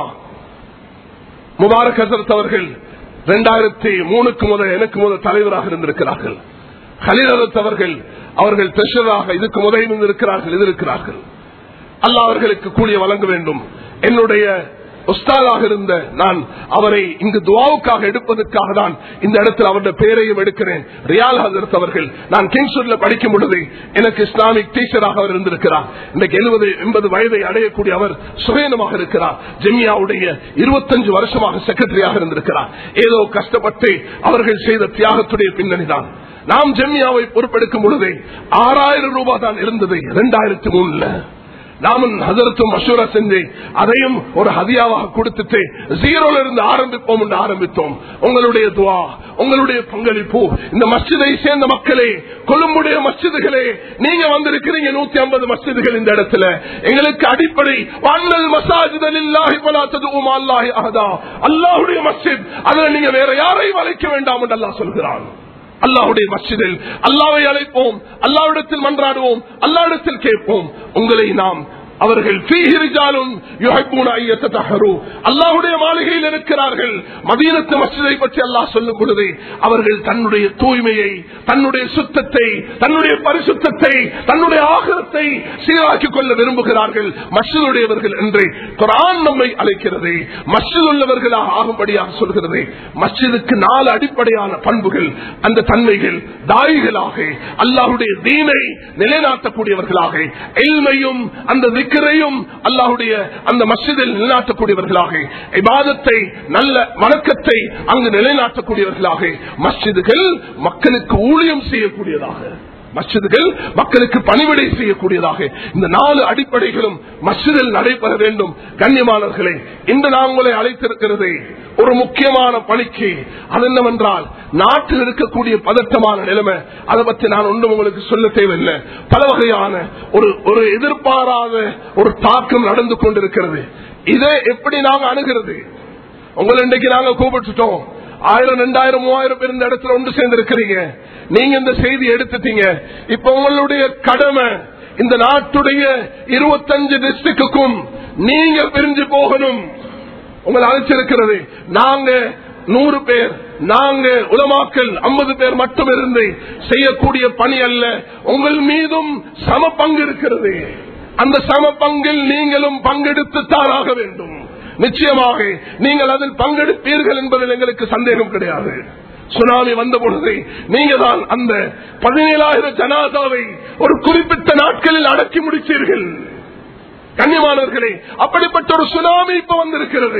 முபாரக் ஹசரத் அவர்கள் இரண்டாயிரத்தி மூணுக்கு முதல் எனக்கு முதல் தலைவராக இருந்திருக்கிறார்கள் ஹலிரத் அவர்கள் அவர்கள் ட்ரெஷராக இதுக்கு முதல் இருந்திருக்கிறார்கள் இருக்கிறார்கள் அல்ல அவர்களுக்கு கூலிய வழங்க வேண்டும் என்னுடைய உஸ்தாதாக இருந்த நான் அவரை இங்கு துவாவுக்காக எடுப்பதற்காக தான் இந்த இடத்தில் அவருடைய பெயரையும் எடுக்கிறேன் ரியால் ஹசரத் அவர்கள் நான் கிங்ஸ்வுட்ல படிக்கும் பொழுது எனக்கு இஸ்லாமிக் டீச்சராக அவர் இருந்திருக்கிறார் இன்றைக்கு எழுபது எண்பது வயதை அடையக்கூடிய அவர் சுயனமாக இருக்கிறார் ஜெமியாவுடைய இருபத்தஞ்சு வருஷமாக செக்ரட்டரியாக இருந்திருக்கிறார் ஏதோ கஷ்டப்பட்டு அவர்கள் செய்த தியாகத்துடைய பின்னணி தான் நாம் ஜெமியாவை பொறுப்பெடுக்கும் பொழுதே ஆறாயிரம் ரூபாய் தான் இருந்தது இரண்டாயிரத்தி மூணுல நாமும் ஹசரத்தும் மசூரா செஞ்சு அதையும் ஒரு ஹதியாவாக கொடுத்துட்டு ஜீரோல இருந்து ஆரம்பிப்போம் என்று ஆரம்பித்தோம் உங்களுடைய துவா உங்களுடைய பங்களிப்பு இந்த மஸ்ஜிதை சேர்ந்த மக்களே கொழும்புடைய மஸ்ஜிதுகளே நீங்க வந்திருக்கிறீங்க நூத்தி ஐம்பது மஸ்ஜிதுகள் இந்த இடத்துல எங்களுக்கு அடிப்படை வாங்கல் மசாஜிதல் இல்லாஹி பலாத்ததுவும் அல்லாஹி அஹதா அல்லாஹுடைய மஸ்ஜித் அதுல நீங்க வேற யாரையும் அழைக்க வேண்டாம் என்று அல்லாஹ் சொல்கிறான் அல்லாஹுடைய மஸ்ஜிதில் அல்லாவை அழைப்போம் அல்லாவிடத்தில் மன்றாடுவோம் அல்லாவிடத்தில் கேட்போம் உங்களை நாம் அவர்கள் அல்லாஹுடைய மாளிகையில் இருக்கிறார்கள் மதீனத்து மசிதை பற்றி அல்லாஹ் சொல்லும் பொழுது அவர்கள் தன்னுடைய தூய்மையை தன்னுடைய சுத்தத்தை தன்னுடைய பரிசுத்தத்தை தன்னுடைய ஆகரத்தை சீராக்கிக் கொள்ள விரும்புகிறார்கள் மசிதுடையவர்கள் என்று குரான் நம்மை அழைக்கிறது மஸ்ஜித் உள்ளவர்களாக ஆகும்படியாக சொல்கிறது மஸ்ஜிதுக்கு நாலு அடிப்படையான பண்புகள் அந்த தன்மைகள் தாய்களாக அல்லாஹுடைய தீனை நிலைநாட்டக்கூடியவர்களாக எல்மையும் அந்த திக்கரையும் அல்லாஹுடைய அந்த மஸ்ஜிதில் நிலைநாட்டக்கூடியவர்களாக இபாதத்தை நல்ல வணக்கத்தை அங்கு நிலைநாட்டக்கூடியவர்களாக மஸ்ஜிதுகள் மக்களுக்கு ஊழியம் செய்யக்கூடியதாக மஸ்ஜிதுகள் மக்களுக்கு பணிவிடை செய்யக்கூடியதாக இந்த நாலு அடிப்படைகளும் மஸ்ஜிதில் நடைபெற வேண்டும் கண்ணியமானவர்களே இன்று நான் உங்களை அழைத்திருக்கிறது ஒரு முக்கியமான பணிக்கு அது என்னவென்றால் நாட்டில் இருக்கக்கூடிய பதட்டமான நிலைமை அதை பற்றி நான் ஒன்றும் உங்களுக்கு சொல்ல தேவையில்லை பல வகையான ஒரு ஒரு எதிர்பாராத ஒரு தாக்கம் நடந்து கொண்டிருக்கிறது இதை எப்படி நாங்க அணுகிறது உங்களை இன்றைக்கு நாங்க கூப்பிட்டுட்டோம் ஆயிரம் ரெண்டாயிரம் மூவாயிரம் பேர் இந்த இடத்துல ஒன்று சேர்ந்து இருக்கிறீங்க நீங்க இந்த செய்தி எடுத்துட்டீங்க இப்ப உங்களுடைய கடமை இந்த நாட்டுடைய இருபத்தஞ்சு டிஸ்ட்ரிக்டுக்கும் நீங்க பிரிஞ்சு போகணும் உங்களை அழைச்சிருக்கிறது நாங்க நூறு பேர் நாங்க உலமாக்கல் ஐம்பது பேர் மட்டும் இருந்து செய்யக்கூடிய பணி அல்ல உங்கள் மீதும் சம பங்கு இருக்கிறது அந்த சம பங்கில் நீங்களும் பங்கெடுத்து தானாக வேண்டும் நிச்சயமாக நீங்கள் அதில் பங்கெடுப்பீர்கள் என்பதில் எங்களுக்கு சந்தேகம் கிடையாது சுனாமி வந்த பொழுது நீங்க தான் அந்த பதினேழாயிரம் ஜனாதாவை ஒரு குறிப்பிட்ட நாட்களில் அடக்கி முடித்தீர்கள் கண்ணியமானவர்களே அப்படிப்பட்ட ஒரு சுனாமி இப்ப வந்திருக்கிறது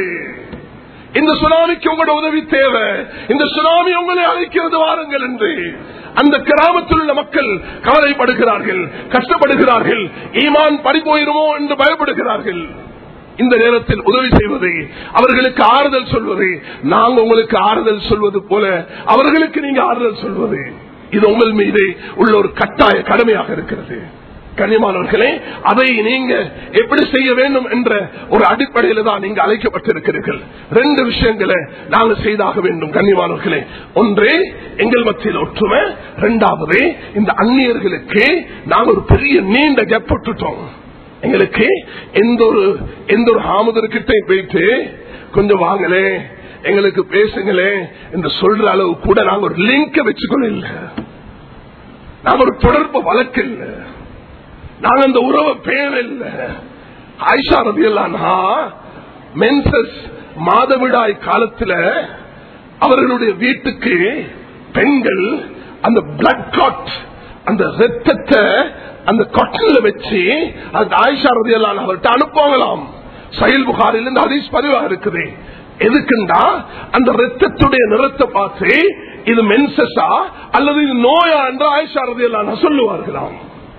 இந்த சுனாமிக்கு உங்களோட உதவி தேவை இந்த சுனாமி உங்களை அழைக்கிறது வாருங்கள் என்று அந்த கிராமத்தில் உள்ள மக்கள் கவலைப்படுகிறார்கள் கஷ்டப்படுகிறார்கள் ஈமான் பறிபோயிருமோ என்று பயப்படுகிறார்கள் இந்த நேரத்தில் உதவி செய்வது அவர்களுக்கு ஆறுதல் சொல்வது நாங்க உங்களுக்கு ஆறுதல் சொல்வது போல அவர்களுக்கு நீங்க ஆறுதல் சொல்வது இது உங்கள் மீது உள்ள ஒரு கட்டாய கடமையாக இருக்கிறது கனிமானவர்களே அதை நீங்க எப்படி செய்ய வேண்டும் என்ற ஒரு அடிப்படையில தான் நீங்க அழைக்கப்பட்டிருக்கிறீர்கள் ரெண்டு விஷயங்களை நாங்க செய்தாக வேண்டும் கண்ணியமானவர்களே ஒன்றே எங்கள் மத்தியில் ஒற்றுமை இரண்டாவது இந்த அந்நியர்களுக்கு நாங்க ஒரு பெரிய நீண்ட கேப் போட்டுட்டோம் எங்களுக்கு எந்த ஒரு எந்த ஒரு ஆமுதர்கிட்ட போயிட்டு கொஞ்சம் வாங்கலே எங்களுக்கு பேசுங்களே என்று சொல்ற அளவு கூட நாங்க ஒரு லிங்க வச்சுக்கொள்ள இல்லை நாங்க ஒரு தொடர்பு வழக்கு இல்லை நாங்க அந்த உறவை பேர் இல்லை ஆயிஷா ரதியெல்லாம் மென்சஸ் மாதவிடாய் காலத்துல அவர்களுடைய வீட்டுக்கு பெண்கள் அந்த பிளட் காட் அந்த ரத்தத்தை அந்த கொட்டில வச்சு அந்த ஆயிஷா ரதியெல்லாம் அவர்கிட்ட அனுப்புவாங்களாம் சயில் புகாரில் இந்த ஹதீஸ் பதிவாக இருக்குது எதுக்குண்டா அந்த ரத்தத்துடைய நிறத்தை பார்த்து இது மென்சஸா அல்லது இது நோயா என்று ஆயிஷா ரதியெல்லாம் சொல்லுவார்களாம்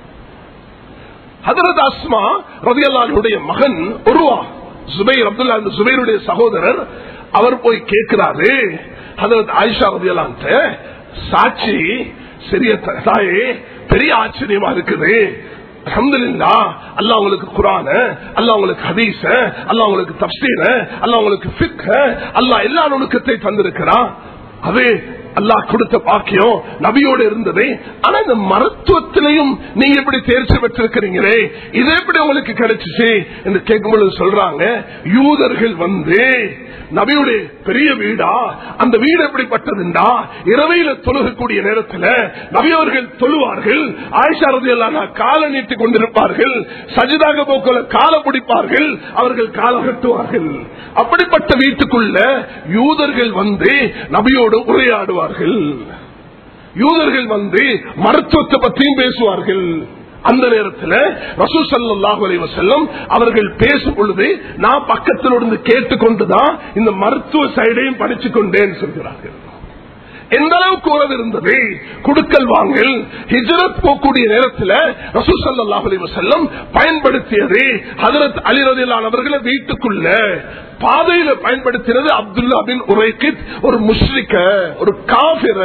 ஹதரத் அஸ்மா ரதியல்லானுடைய மகன் ஒருவா சுபைர் அப்துல்லா இந்த சுபைருடைய சகோதரர் அவர் போய் கேட்கிறாரு ஹதரத் ஆயிஷா ரதியல்லான்ட்ட சாட்சி சிறிய தாயே பெரிய ஆச்சரியமா இருக்குது அஹமதுல்லா அல்லா உங்களுக்கு குரான அல்லா உங்களுக்கு ஹதீச அல்லா உங்களுக்கு தப்சீர அல்லா உங்களுக்கு ஃபிக் அல்லா எல்லா நுணுக்கத்தை தந்திருக்கிறான் அது அல்லாஹ் கொடுத்த பாக்கியம் நபியோடு இருந்தது ஆனா இந்த மருத்துவத்திலையும் நீங்க எப்படி தேர்ச்சி பெற்றிருக்கிறீங்களே இது எப்படி உங்களுக்கு கிடைச்சிச்சு என்று கேட்கும் பொழுது சொல்றாங்க யூதர்கள் வந்து நபியுடைய பெரிய வீடா அந்த வீடு எப்படிப்பட்டதுண்டா இரவையில தொழுகக்கூடிய நேரத்தில் நபியவர்கள் தொழுவார்கள் ஆயிஷா ரதி எல்லாம் காலை நீட்டிக் கொண்டிருப்பார்கள் சஜிதாக போக்குல காலை பிடிப்பார்கள் அவர்கள் காலை கட்டுவார்கள் அப்படிப்பட்ட வீட்டுக்குள்ள யூதர்கள் வந்து நபியோடு உரையாடுவார்கள் யூதர்கள் வந்து மருத்துவத்தை பற்றியும் பேசுவார்கள் அந்த நேரத்தில் ரசூ சல்லாஹு அலைவசல்லம் அவர்கள் பேசும் பொழுது நான் பக்கத்தில் இருந்து கேட்டுக்கொண்டுதான் இந்த மருத்துவ சைடையும் படிச்சு கொண்டேன் சொல்கிறார்கள் எந்த அளவுக்கு உறவு இருந்தது குடுக்கல் வாங்கல் ஹிஜரத் போகக்கூடிய நேரத்தில் ரசூசல்லாஹ் செல்லம் பயன்படுத்தியது ஹதரத் அலிரதிலான் அவர்களை வீட்டுக்குள்ள பாதையில பயன்படுத்தினது அப்துல்லா பின் உரைக்கித் ஒரு முஸ்லிக்க ஒரு காபிர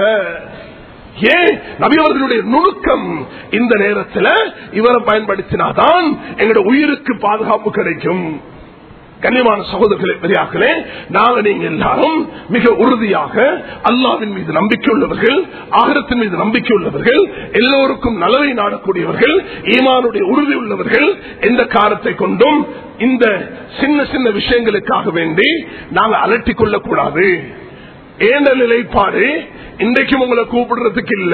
ஏன் நபியவர்களுடைய நுணுக்கம் இந்த நேரத்தில் இவரை பயன்படுத்தினாதான் எங்களுடைய உயிருக்கு பாதுகாப்பு கிடைக்கும் கண்ணியமான சகோதரர்களே பெரியார்களே நாங்க நீங்க எல்லாரும் மிக உறுதியாக அல்லாவின் மீது நம்பிக்கை உள்ளவர்கள் ஆகரத்தின் மீது நம்பிக்கை உள்ளவர்கள் எல்லோருக்கும் நலவை நாடக்கூடியவர்கள் ஈமானுடைய உறுதி உள்ளவர்கள் எந்த காரத்தை கொண்டும் இந்த சின்ன சின்ன விஷயங்களுக்காக வேண்டி நாங்க அலட்டிக் கொள்ளக்கூடாது ஏந்த நிலைப்பாடு இன்றைக்கும் உங்களை கூப்பிடுறதுக்கு இல்ல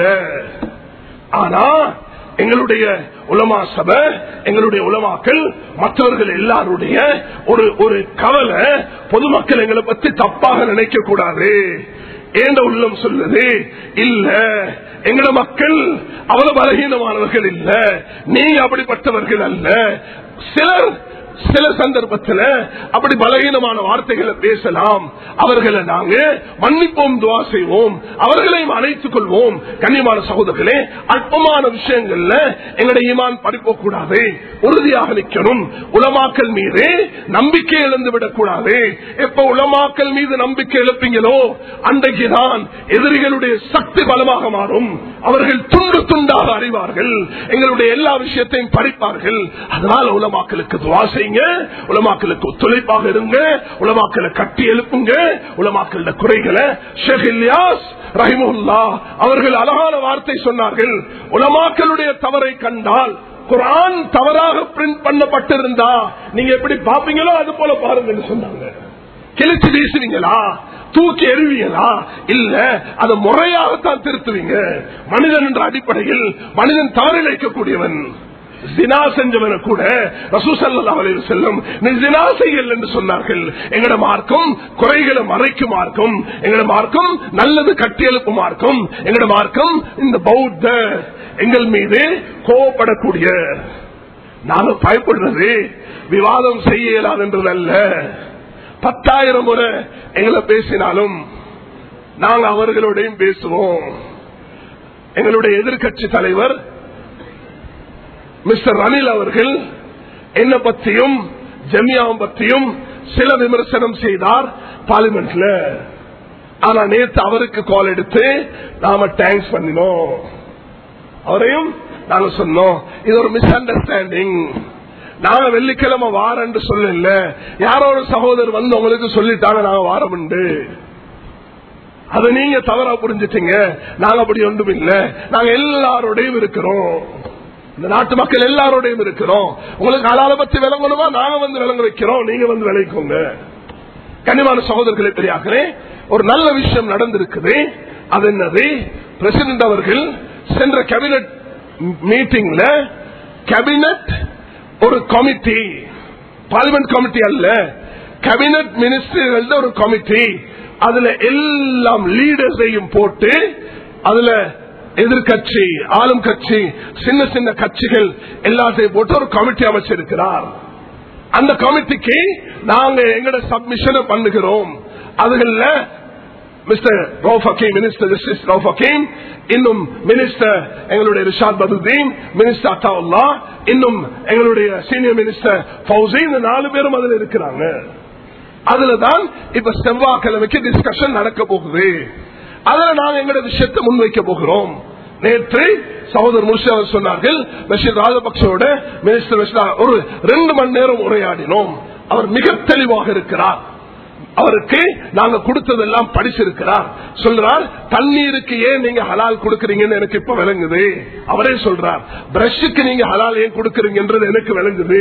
ஆனா எங்களுடைய உலமா சபை எங்களுடைய உலமாக்கள் மற்றவர்கள் எல்லாருடைய ஒரு ஒரு கவலை பொதுமக்கள் எங்களை பத்தி தப்பாக நினைக்க கூடாது ஏண்ட உள்ளம் சொல்லுது இல்ல எங்கட மக்கள் அவ்வளவு பலகீனமானவர்கள் இல்ல நீங்க அப்படிப்பட்டவர்கள் அல்ல சிலர் சில சந்தர்ப்பத்தில் அப்படி பலகீனமான வார்த்தைகளை பேசலாம் அவர்களை நாங்க மன்னிப்போம் துவா செய்வோம் அவர்களையும் அணைத்துக் கொள்வோம் கண்ணியமான சகோதரர்களே அற்பமான விஷயங்கள்ல எங்களுடைய ஈமான் பறிப்போக் கூடாது உறுதியாக நிற்கணும் உலமாக்கல் மீது நம்பிக்கை இழந்து விடக்கூடாது எப்ப உலமாக்கல் மீது நம்பிக்கை இழப்பீங்களோ அன்றைக்குதான் எதிரிகளுடைய சக்தி பலமாக மாறும் அவர்கள் துண்டு துண்டாக அறிவார்கள் எங்களுடைய எல்லா விஷயத்தையும் படிப்பார்கள் அதனால உலமாக்களுக்கு துவா செய்யுங்க உலமாக்களுக்கு ஒத்துழைப்பாக இருங்க உலமாக்களை கட்டி எழுப்புங்க உலமாக்கள குறைகளை ஷேக் இல்யாஸ் ரஹிமுல்லா அவர்கள் அழகான வார்த்தை சொன்னார்கள் உலமாக்களுடைய தவறை கண்டால் குரான் தவறாக பிரிண்ட் பண்ணப்பட்டிருந்தா நீங்க எப்படி பாப்பீங்களோ அது போல பாருங்க சொன்னாங்க கிழிச்சு வீசுவீங்களா தூக்கி எறிவீங்களா இல்ல அதை முறையாகத்தான் திருத்துவீங்க மனிதன் என்ற அடிப்படையில் மனிதன் தவறிழைக்கக்கூடியவன் ஜினா செஞ்சவன கூட ரசூசல்லா செல்லும் நீ ஜினா செய்யல் என்று சொன்னார்கள் எங்கட மார்க்கம் குறைகளை மறைக்கும் மார்க்கம் எங்கட மார்க்கம் நல்லது கட்டியெழுப்பு மார்க்கம் எங்கட மார்க்கம் இந்த பௌத்த எங்கள் மீது கோவப்படக்கூடிய நாங்க பயப்படுறது விவாதம் செய்ய இயலாது என்றதல்ல பத்தாயிரம் முறை எங்களை பேசினாலும் நாங்க அவர்களோடையும் பேசுவோம் எங்களுடைய எதிர்கட்சி தலைவர் மிஸ்டர் ரணில் அவர்கள் என்ன பற்றியும் ஜமியாவும் பற்றியும் சில விமர்சனம் செய்தார் பார்லிமெண்ட்ல ஆனா நேத்து அவருக்கு கால் எடுத்து நாம தேங்க்ஸ் பண்ணினோம் அவரையும் நாங்க சொன்னோம் இது ஒரு மிஸ் அண்டர்ஸ்டாண்டிங் நாங்க வெள்ளிக்கிழமை வாரன்னு சொல்லல யாரோ ஒரு சகோதரர் வந்து உங்களுக்கு சொல்லிட்டாங்க நாங்க வாரம் உண்டு அதை நீங்க தவறா புரிஞ்சுட்டீங்க நாங்க அப்படி ஒன்றும் இல்ல நாங்க எல்லாரோடையும் இருக்கிறோம் இந்த நாட்டு மக்கள் எல்லாரோடையும் இருக்கிறோம் உங்களுக்கு அலால பத்தி விளங்கணுமா நாங்க வந்து விளங்க வைக்கிறோம் நீங்க வந்து விளைவிக்கோங்க கனிவான சகோதரர்களை பெரியார்களே ஒரு நல்ல விஷயம் நடந்திருக்குது அது என்னது பிரசிடന്റ് அவர்கள் சென்ற கேபினட் மீட்டிங்ல கேபினட் ஒரு கமிட்டி பார்லிமெண்ட் கமிட்டி அல்ல கேபினட் மினிஸ்டர்கள் ஒரு கமிட்டி அதுல எல்லாம் லீடர்ஸையும் போட்டு அதுல எதிர்கட்சி ஆளும் கட்சி சின்ன சின்ன கட்சிகள் எல்லாத்தையும் போட்டு ஒரு கமிட்டி அமைச்சிருக்கிறார் அந்த கமிட்டிக்கு நாங்க எங்கட சப்மிஷனை பண்ணுகிறோம் அதுகள்ல mister Rauff Hakeem minister justice Rauff Hakeem இன்னும் மினிஸ்டர் எங்களுடைய ரிஷாத் பதுதீன் மினிஸ்டர் அத்தாவுல்லா இன்னும் எங்களுடைய சீனியர் மினிஸ்டர் ஃபவுசி இந்த நாலு பேரும் அதுல இருக்கிறாங்க அதுலதான் இப்ப செவ்வாய்க்கிழமைக்கு டிஸ்கஷன் நடக்க போகுது அதுல நாங்க எங்களோட விஷயத்தை முன்வைக்க போகிறோம் நேற்று சகோதரர் முர்ஷி அவர் சொன்னார்கள் பஷீர் ராஜபக்சோட மினிஸ்டர் ஒரு ரெண்டு மணி நேரம் உரையாடினோம் அவர் மிக தெளிவாக இருக்கிறார் அவருக்கு நாங்க கொடுத்ததெல்லாம் படிச்சிருக்கிறார் சொல்றார் தண்ணீருக்கு ஏன் நீங்க ஹலால் கொடுக்கறீங்கன்னு எனக்கு இப்ப விளங்குது அவரே சொல்றார் பிரஷுக்கு நீங்க ஹலால் ஏன் கொடுக்கறீங்கன்றது எனக்கு விளங்குது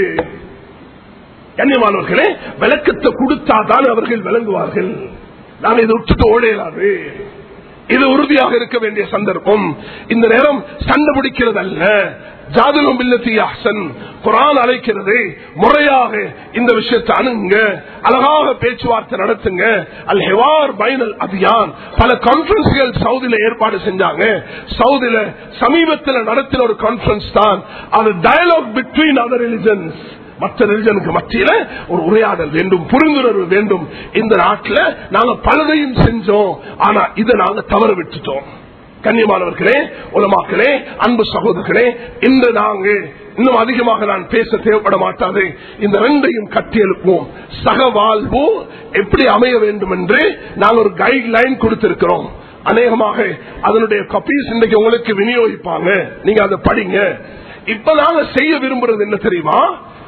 கண்ணியமானவர்களே விளக்கத்தை கொடுத்தாதான் அவர்கள் விளங்குவார்கள் நான் இதை விட்டுட்டு ஓடையலாது இது உறுதியாக இருக்க வேண்டிய சந்தர்ப்பம் இந்த நேரம் சண்டை பிடிக்கிறது அல்ல ஜாதகம் இல்லத்தியாசன் குரான் அழைக்கிறது முறையாக இந்த விஷயத்தை அணுங்க அழகாக பேச்சுவார்த்தை நடத்துங்க அல் ஹெவார் பைனல் அபியான் பல கான்பரன்ஸ்கள் சவுதியில ஏற்பாடு செஞ்சாங்க சவுதியில சமீபத்தில் நடத்தின ஒரு கான்பரன்ஸ் தான் அது டயலாக் பிட்வீன் அதர் ரிலிஜன்ஸ் மற்ற ரிலிஜனுக்கு மத்தியில ஒரு உரையாடல் வேண்டும் புரிந்துணர்வு வேண்டும் இந்த நாட்டில் நாங்க பலதையும் செஞ்சோம் ஆனா இதை நாங்க தவற விட்டுட்டோம் கண்ணியமானவர்களே உலமாக்களே அன்பு சகோதரர்களே இன்று நாங்க இன்னும் அதிகமாக நான் பேச தேவைப்பட மாட்டாது இந்த ரெண்டையும் கட்டி எழுப்புவோம் சக வாழ்வு எப்படி அமைய வேண்டும் என்று நாங்கள் ஒரு கைட்லைன் கொடுத்திருக்கிறோம் அநேகமாக அதனுடைய கப்பீஸ் இன்றைக்கு உங்களுக்கு விநியோகிப்பாங்க நீங்க அதை படிங்க இப்ப நாங்க செய்ய விரும்புறது என்ன தெரியுமா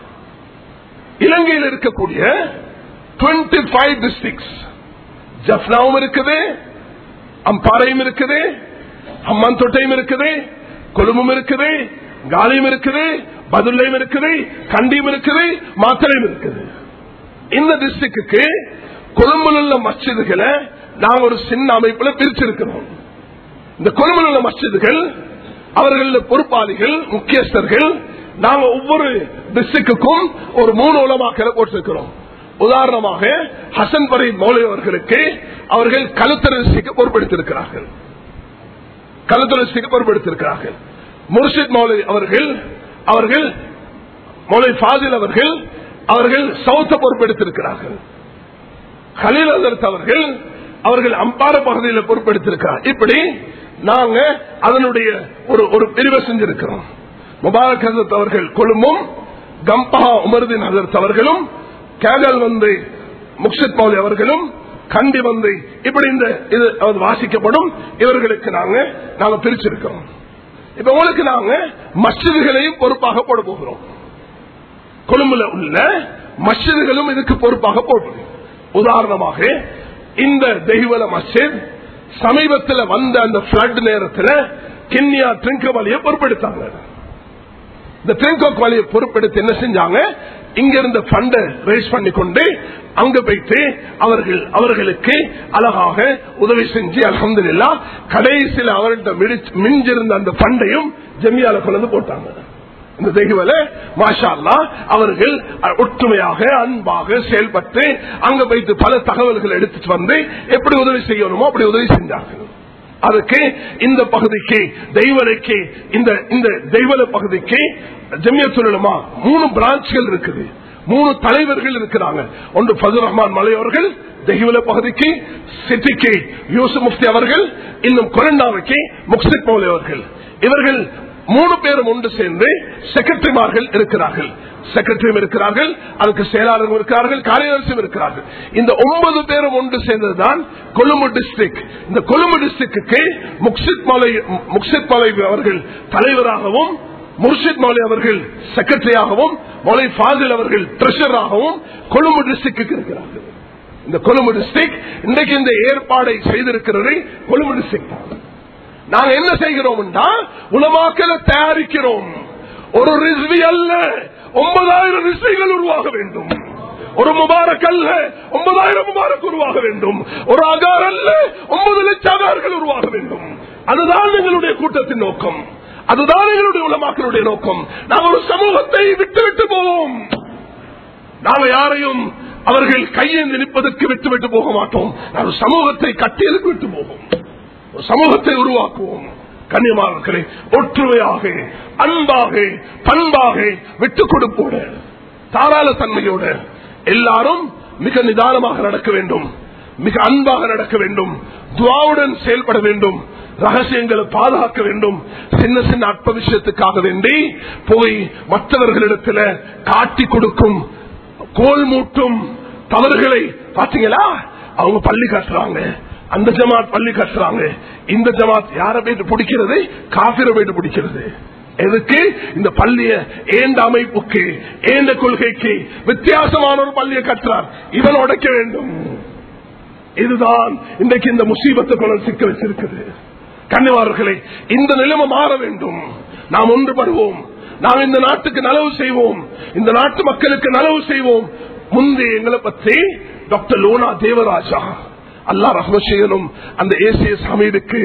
இலங்கையில் இருக்கக்கூடிய டுவெண்ட்டி ஃபைவ் டிஸ்ட்ரிக்ட்ஸ் ஜப்னாவும் இருக்குது அம்பாறையும் இருக்குது அம்மான் தொட்டையும் இருக்குது கொழும்பும் இருக்குது காலியும் இருக்குது பதுல்லையும் இருக்குது கண்டியும் இருக்குது மாத்திரையும் இருக்குது இந்த டிஸ்ட்ரிக்டுக்கு கொழும்பில் உள்ள மஸ்ஜிதுகளை நாங்க ஒரு சின்ன அமைப்புல பிரிச்சிருக்கிறோம் இந்த கொழும்பில் உள்ள மஸ்ஜிதுகள் அவர்கள் பொறுப்பாளிகள் முக்கியஸ்தர்கள் நாங்க ஒவ்வொரு டிஸ்ட்ரிக்டுக்கும் ஒரு மூணு உலமாக்களை போட்டிருக்கிறோம் உதாரணமாக ஹசன் பரீத் மௌலி அவர்களுக்கு அவர்கள் கழுத்தரசிக்கு பொறுப்பெடுத்திருக்கிறார்கள் கழுத்தரசிக்கு பொறுப்பெடுத்திருக்கிறார்கள் முர்ஷித் மௌலி அவர்கள் அவர்கள் மௌலை ஃபாதில் அவர்கள் அவர்கள் சவுத்த பொறுப்பெடுத்திருக்கிறார்கள் கலீல் அதர்த் அவர்கள் அவர்கள் அம்பார பகுதியில் பொறுப்பெடுத்திருக்கிறார் இப்படி நாங்க அதனுடைய ஒரு ஒரு பிரிவை செஞ்சிருக்கிறோம் முபாரக் ஹசரத் அவர்கள் கொழும்பும் கம்பஹா உமர்தீன் ஹசரத் அவர்களும் கேகல் வந்து முக்ஷித் மௌலி அவர்களும் கண்டி வந்து இப்படி இந்த இது வாசிக்கப்படும் இவர்களுக்கு நாங்க நாங்க பிரிச்சிருக்கிறோம் இப்ப உங்களுக்கு நாங்க மஸ்ஜிதுகளையும் பொறுப்பாக போட போகிறோம் கொழும்புல உள்ள மஸ்ஜிதுகளும் இதுக்கு பொறுப்பாக போடுறோம் உதாரணமாக இந்த தெய்வல மஸ்ஜித் சமீபத்தில் வந்த அந்த பிளட் நேரத்தில் கிண்ணியா ட்ரிங்கவாலியை பொறுப்பெடுத்தாங்க இந்த ட்ரிங்கோக் வாலியை பொறுப்பெடுத்து என்ன செஞ்சாங்க இங்க இருந்த ஃபண்டை ரைஸ் பண்ணி கொண்டு அங்க போயிட்டு அவர்கள் அவர்களுக்கு அழகாக உதவி செஞ்சு அலமதுல்லா கடைசியில் அவர்கிட்ட மிஞ்சிருந்த அந்த ஃபண்டையும் ஜெமியால கொண்டு போட்டாங்க இந்த தெய்வல மாஷா அவர்கள் ஒற்றுமையாக அன்பாக செயல்பட்டு அங்க போயிட்டு பல தகவல்கள் எடுத்துட்டு வந்து எப்படி உதவி செய்யணுமோ அப்படி உதவி செஞ்சார்கள் அதுக்கு இந்த பகுதிக்கு தெய்வலைக்கு இந்த இந்த தெய்வல பகுதிக்கு ஜெமியத்துலமா மூணு பிரான்ச்கள் இருக்குது மூணு தலைவர்கள் இருக்கிறாங்க ஒன்று ஃபதுர் ரஹ்மான் மலையவர்கள் தெய்வல பகுதிக்கு சிட்டிக்கு யூசுப் முஃப்தி அவர்கள் இன்னும் கொரண்டாவுக்கு முக்சித் மௌலி அவர்கள் இவர்கள் மூணு பேரும் ஒன்று சேர்ந்து செக்ரட்டரிமார்கள் இருக்கிறார்கள் செக்ரட்டரியும் இருக்கிறார்கள் அதுக்கு செயலாளரும் இருக்கிறார்கள் காரியதர்சியும் இருக்கிறார்கள் இந்த ஒன்பது பேரும் ஒன்று சேர்ந்ததுதான் கொழும்பு டிஸ்ட்ரிக்ட் இந்த கொழும்பு டிஸ்ட்ரிக்டுக்கு முக்சித் மலை முக்சித் மலை அவர்கள் தலைவராகவும் முர்ஷித் மௌலி அவர்கள் செக்ரட்டரியாகவும் மௌலை ஃபாசில் அவர்கள் ட்ரெஷராகவும் கொழும்பு டிஸ்ட்ரிக்டுக்கு இருக்கிறார்கள் இந்த கொழும்பு டிஸ்ட்ரிக்ட் இன்றைக்கு இந்த ஏற்பாடை செய்திருக்கிறது கொழும்பு டிஸ்ட்ரிக்ட் நாங்க என்ன செய்கிறோம் உலமாக்கல தயாரிக்கிறோம் ஒரு ரிஸ்வி அல்ல ஒன்பதாயிரம் ரிஸ்விகள் உருவாக வேண்டும் ஒரு முபாரக் அல்ல ஒன்பதாயிரம் முபாரக் உருவாக வேண்டும் ஒரு அகார் அல்ல ஒன்பது லட்சம் அகார்கள் உருவாக வேண்டும் அதுதான் எங்களுடைய கூட்டத்தின் நோக்கம் அதுதான் எங்களுடைய உலமாக்களுடைய நோக்கம் நாம் ஒரு சமூகத்தை விட்டு விட்டு போவோம் நாங்க யாரையும் அவர்கள் கையேந்து நிற்பதற்கு விட்டு விட்டு போக மாட்டோம் நாம் சமூகத்தை கட்டியெழுப்பி விட்டு போவோம் ஒரு சமூகத்தை உருவாக்குவோம் கன்னியமானே ஒற்றுமையாக அன்பாக பண்பாக விட்டுக் கொடுப்போட தாராள தன்மையோட எல்லாரும் மிக நிதானமாக நடக்க வேண்டும் மிக அன்பாக நடக்க வேண்டும் துவாவுடன் செயல்பட வேண்டும் ரகசியங்களை பாதுகாக்க வேண்டும் சின்ன சின்ன அற்ப விஷயத்துக்காக வேண்டி போய் மற்றவர்களிடத்துல காட்டி கொடுக்கும் கோல் மூட்டும் தவறுகளை பாத்தீங்களா அவங்க பள்ளி கட்டுறாங்க அந்த ஜமாத் பள்ளி கட்டுறாங்க இந்த ஜமாத் யார போயிட்டு பிடிக்கிறது காபிர போயிட்டு பிடிக்கிறது எதுக்கு இந்த பள்ளிய ஏந்த அமைப்புக்கு ஏந்த கொள்கைக்கு வித்தியாசமான ஒரு பள்ளியை கட்டுறார் இவன் உடைக்க வேண்டும் இதுதான் இன்றைக்கு இந்த முசீபத்தை கொள்ள சிக்க வச்சிருக்குது கண்ணிவார்களே இந்த நிலைமை மாற வேண்டும் நாம் ஒன்றுபடுவோம் நாம் இந்த நாட்டுக்கு நலவு செய்வோம் இந்த நாட்டு மக்களுக்கு நலவு செய்வோம் முந்தைய எங்களை பற்றி டாக்டர் லோனா தேவராஜா அல்லா ரஹ்ம செய்யணும் அந்த ஏசிஎஸ் ஹமீதுக்கு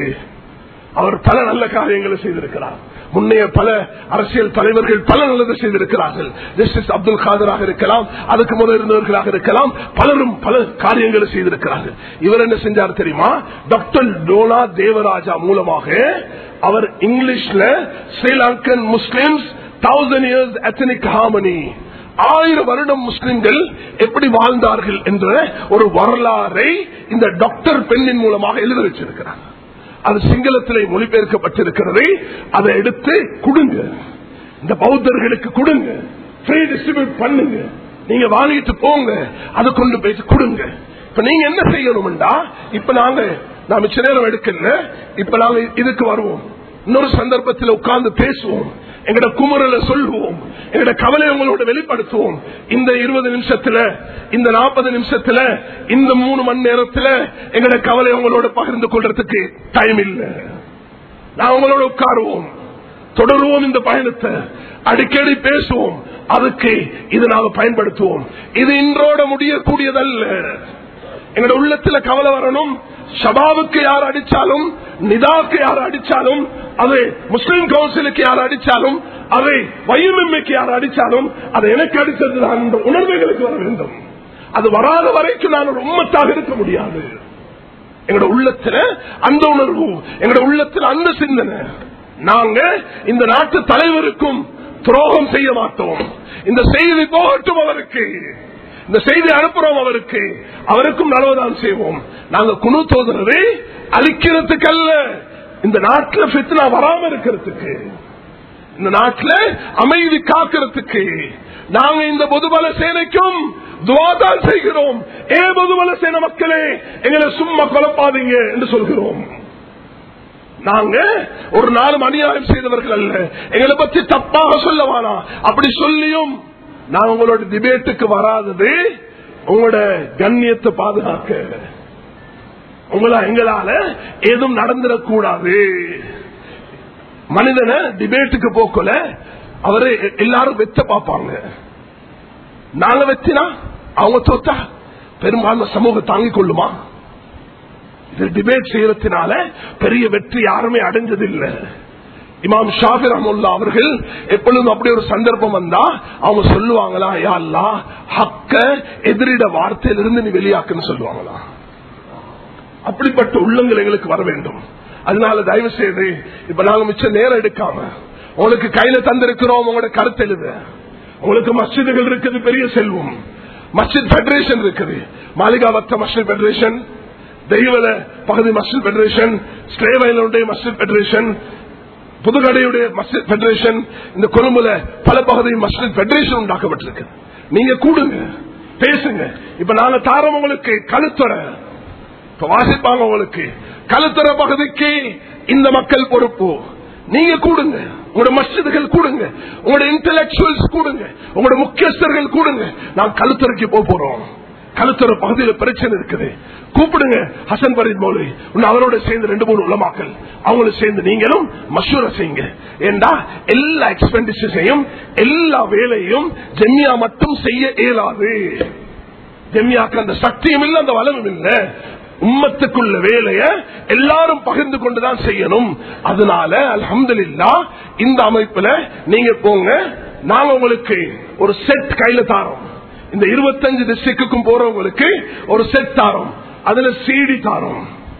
அவர் பல நல்ல காரியங்களை செய்திருக்கிறார் முன்னைய பல அரசியல் தலைவர்கள் பல நல்லது செய்திருக்கிறார்கள் ஜஸ்டிஸ் அப்துல் காதராக இருக்கலாம் அதுக்கு முதல் இருந்தவர்களாக இருக்கலாம் பலரும் பல காரியங்களை செய்திருக்கிறார்கள் இவர் என்ன செஞ்சார் தெரியுமா டாக்டர் டோனா தேவராஜா மூலமாக அவர் இங்கிலீஷ்ல Sri Lankan Muslims thousand years ethnic harmony ஆயிரம் வருடம் முஸ்லிம்கள் எப்படி வாழ்ந்தார்கள் என்ற ஒரு வரலாறை இந்த டாக்டர் பெண்ணின் மூலமாக எழுத வச்சிருக்கிறார் அது சிங்களத்திலே மொழிபெயர்க்கப்பட்டிருக்கிறது அதை எடுத்து கொடுங்க இந்த பௌத்தர்களுக்கு கொடுங்க ஃப்ரீ டிஸ்ட்ரிபியூட் பண்ணுங்க நீங்க வாங்கிட்டு போங்க அதை கொண்டு போயிட்டு கொடுங்க இப்ப நீங்க என்ன செய்யணும்டா இப்ப நாங்க நான் மிச்ச நேரம் எடுக்கல இப்ப நாங்க இதுக்கு வருவோம் இன்னொரு சந்தர்ப்பத்தில் உட்கார்ந்து பேசுவோம் எங்கட குமுறல சொல்லுவோம் எங்கட கவலை உங்களோட வெளிப்படுத்துவோம் இந்த இருபது நிமிஷத்துல இந்த நாற்பது நிமிஷத்துல இந்த மூணு மணி நேரத்துல எங்கட கவலை உங்களோட பகிர்ந்து கொள்றதுக்கு டைம் இல்ல நான் உங்களோட உட்காருவோம் தொடருவோம் இந்த பயணத்தை அடிக்கடி பேசுவோம் அதுக்கு இது நாங்க பயன்படுத்துவோம் இது இன்றோட முடியக்கூடியதல்ல எங்களோட உள்ளத்துல கவலை வரணும் ஷபாவுக்கு யார் அடிச்சாலும் நிதாவுக்கு யார் அடிச்சாலும் அது முஸ்லிம் கவுன்சிலுக்கு யார் அடிச்சாலும் அதை வயிறுமைக்கு யார் அடிச்சாலும் அது எனக்கு அடித்தது நான் என்ற உணர்வுகளுக்கு வர வேண்டும் அது வராத வரைக்கும் நான் ஒரு உம்மத்தாக இருக்க முடியாது எங்களோட உள்ளத்துல அந்த உணர்வு எங்களோட உள்ளத்துல அந்த சிந்தனை நாங்க இந்த நாட்டு தலைவருக்கும் துரோகம் செய்ய மாட்டோம் இந்த செய்தி போகட்டும் அவருக்கு இந்த செய்தி அனுப்புறோம் அவருக்கு அவருக்கும் நலவுதான் செய்வோம் நாங்க குணு தோதுறது அழிக்கிறதுக்கு அல்ல இந்த நாட்டில் பித்னா வராம இருக்கிறதுக்கு இந்த நாட்டில் அமைதி காக்கிறதுக்கு நாங்க இந்த பொதுபல சேனைக்கும் துவாதான் செய்கிறோம் ஏ பொதுபல சேன மக்களே எங்களை சும்மா கொலப்பாதீங்க என்று சொல்கிறோம் நாங்க ஒரு நாளும் அநியாயம் செய்தவர்கள் அல்ல எங்களை பற்றி தப்பாக சொல்ல வேணாம் அப்படி சொல்லியும் நான் உங்களோட டிபேட்டுக்கு வராதது உங்களோட கண்ணியத்தை பாதுகாக்க உங்களா எங்களால ஏதும் நடந்துடக்கூடாது மனிதனை டிபேட்டுக்கு போக்கல அவரு எல்லாரும் வெத்த பார்ப்பாங்க நாங்க வெத்தினா அவங்க தோத்தா பெரும்பான்மை சமூகம் தாங்கிக் கொள்ளுமா இது டிபேட் செய்யறதுனால பெரிய வெற்றி யாருமே அடைஞ்சதில்லை இமாம் ஷாஃபி ரஹமுல்லா அவர்கள் எப்பொழுதும் அப்படி ஒரு சந்தர்ப்பம் வந்தா அவங்க சொல்லுவாங்களா யா அல்லா ஹக்க எதிரிட வார்த்தையிலிருந்து நீ வெளியாக்குன்னு சொல்லுவாங்களா அப்படிப்பட்ட உள்ளங்கள் எங்களுக்கு வர வேண்டும் அதனால தயவு செய்து இப்ப நாங்க மிச்சம் நேரம் எடுக்காம உங்களுக்கு கையில தந்திருக்கிறோம் உங்களோட கருத்து எழுத உங்களுக்கு மஸ்ஜிதுகள் இருக்குது பெரிய செல்வம் மஸ்ஜித் பெடரேஷன் இருக்குது மாளிகாவத்த மஸ்ஜித் பெடரேஷன் தெய்வல பகுதி மஸ்ஜித் பெடரேஷன் ஸ்லேவையிலுடைய மஸ்ஜித் பெடரேஷன் புதுக்கடையுடைய மஸ்ஜித் பெடரேஷன் இந்த கொழும்புல பல பகுதி மஸ்ஜித் பெடரேஷன் உண்டாக்கப்பட்டிருக்கு நீங்க கூடுங்க பேசுங்க இப்ப நாங்க தாரம் உங்களுக்கு கழுத்துற இப்ப வாசிப்பாங்க உங்களுக்கு கழுத்துற பகுதிக்கு இந்த மக்கள் பொறுப்பு நீங்க கூடுங்க உங்களோட மஸ்ஜிதுகள் கூடுங்க உங்களோட இன்டலெக்சுவல்ஸ் கூடுங்க உங்களோட முக்கியஸ்தர்கள் கூடுங்க நான் கழுத்துறைக்கு போக போறோம் கழுத்துற பகுதியில் பிரச்சனை இருக்குது கூப்பிடுங்க ஹசன் பரீத் மௌலி இன்னும் அவரோட சேர்ந்து ரெண்டு மூணு உலமாக்கள் அவங்களும் சேர்ந்து நீங்களும் மசூர செய்யுங்க ஏண்டா எல்லா எக்ஸ்பெண்டிச்சரையும் எல்லா வேலையும் ஜெம்யா மட்டும் செய்ய இயலாது ஜெம்யாக்கு அந்த சக்தியும் இல்லை அந்த வளமும் இல்லை உம்மத்துக்குள்ள வேலைய எல்லாரும் பகிர்ந்து கொண்டுதான் செய்யணும் அதனால அல்ஹம்துலில்லா இந்த அமைப்புல நீங்க போங்க நாங்க உங்களுக்கு ஒரு செட் கையில தாரோம் இந்த இருபத்தஞ்சு டிஸ்ட்ரிக்டுக்கும் போறவங்களுக்கு ஒரு செட் தாரோம் அதுல சிடி தாரோம்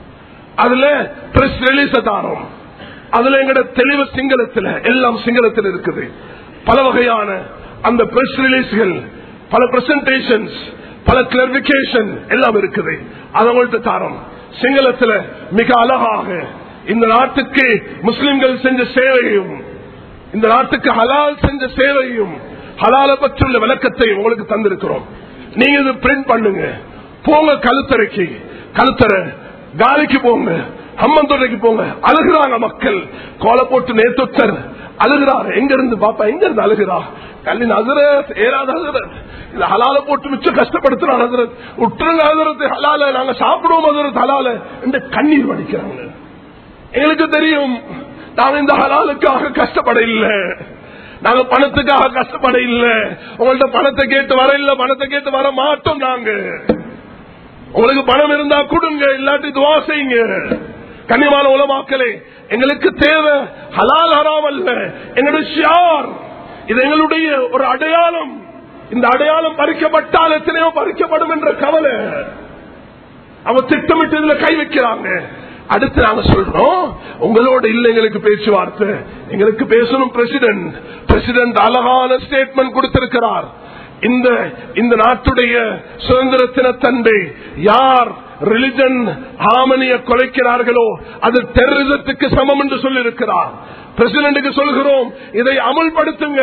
அதுல பிரஸ் ரிலீஸ் தாரோம் அதுல எங்கட தெளிவு சிங்களத்துல எல்லாம் சிங்களத்தில் இருக்குது பல வகையான அந்த பிரஸ் ரிலீஸ்கள் பல பிரசன்டேஷன்ஸ் பல கிளரிபிகேஷன் எல்லாம் இருக்குது அது அவங்கள்ட்ட தாரோம் சிங்களத்துல மிக அழகாக இந்த நாட்டுக்கு முஸ்லிம்கள் செஞ்ச சேவையும் இந்த நாட்டுக்கு ஹலால் செஞ்ச சேவையும் ஹலால பற்றியுள்ள விளக்கத்தை உங்களுக்கு தந்திருக்கிறோம் நீங்க இது பிரிண்ட் பண்ணுங்க போங்க கழுத்தரைக்கு கழுத்தரை காலிக்கு போங்க அம்மந்தொடைக்கு போங்க அழுகிறாங்க மக்கள் கோலை போட்டு நேத்துத்தர் அழுகிறார் எங்க இருந்து பாப்பா எங்க இருந்து அழுகிறா கல்லின் அசுரத் ஏறாத அசுரத் இல்ல ஹலால போட்டு மிச்சம் கஷ்டப்படுத்துறான் அசுரத் உற்றுங்க அசுரத் ஹலால நாங்க சாப்பிடுவோம் அசுரத் ஹலால இந்த கண்ணீர் வடிக்கிறாங்க எங்களுக்கு தெரியும் நாங்க இந்த ஹலாலுக்காக கஷ்டப்பட இல்லை நாங்க பணத்துக்காக கஷ்டப்பட இல்ல உங்கள்ட்ட பணத்தை கேட்டு வர இல்ல பணத்தை கேட்டு வர மாட்டோம் நாங்க உங்களுக்கு பணம் இருந்தா கொடுங்க இல்லாட்டி துவா செய்யுங்க கண்ணியமான உலமாக்களே எங்களுக்கு தேவை ஹலால் ஹராம் அல்ல எங்களுடைய ஷியார் இது எங்களுடைய ஒரு அடையாளம் இந்த அடையாளம் பறிக்கப்பட்டால் எத்தனையோ பறிக்கப்படும் என்ற கவலை அவன் திட்டமிட்டு இதுல கை வைக்கிறாங்க அடுத்து நாங்க சொல்றோம் உங்களோட இல்ல எங்களுக்கு பேச்சுவார்த்தை எங்களுக்கு பேசணும் பிரசிடென்ட் பிரசிடென்ட் அழகான ஸ்டேட்மெண்ட் கொடுத்திருக்கிறார் இந்த இந்த நாட்டுடைய சுதந்திர தினத்தண்டை யார் ரிலிஜன் ஹாமனிய கொலைக்கிறார்களோ அது டெரரிசத்துக்கு சமம் என்று சொல்லியிருக்கிறார் பிரசிடென்ட்டுக்கு சொல்கிறோம் இதை அமல்படுத்துங்க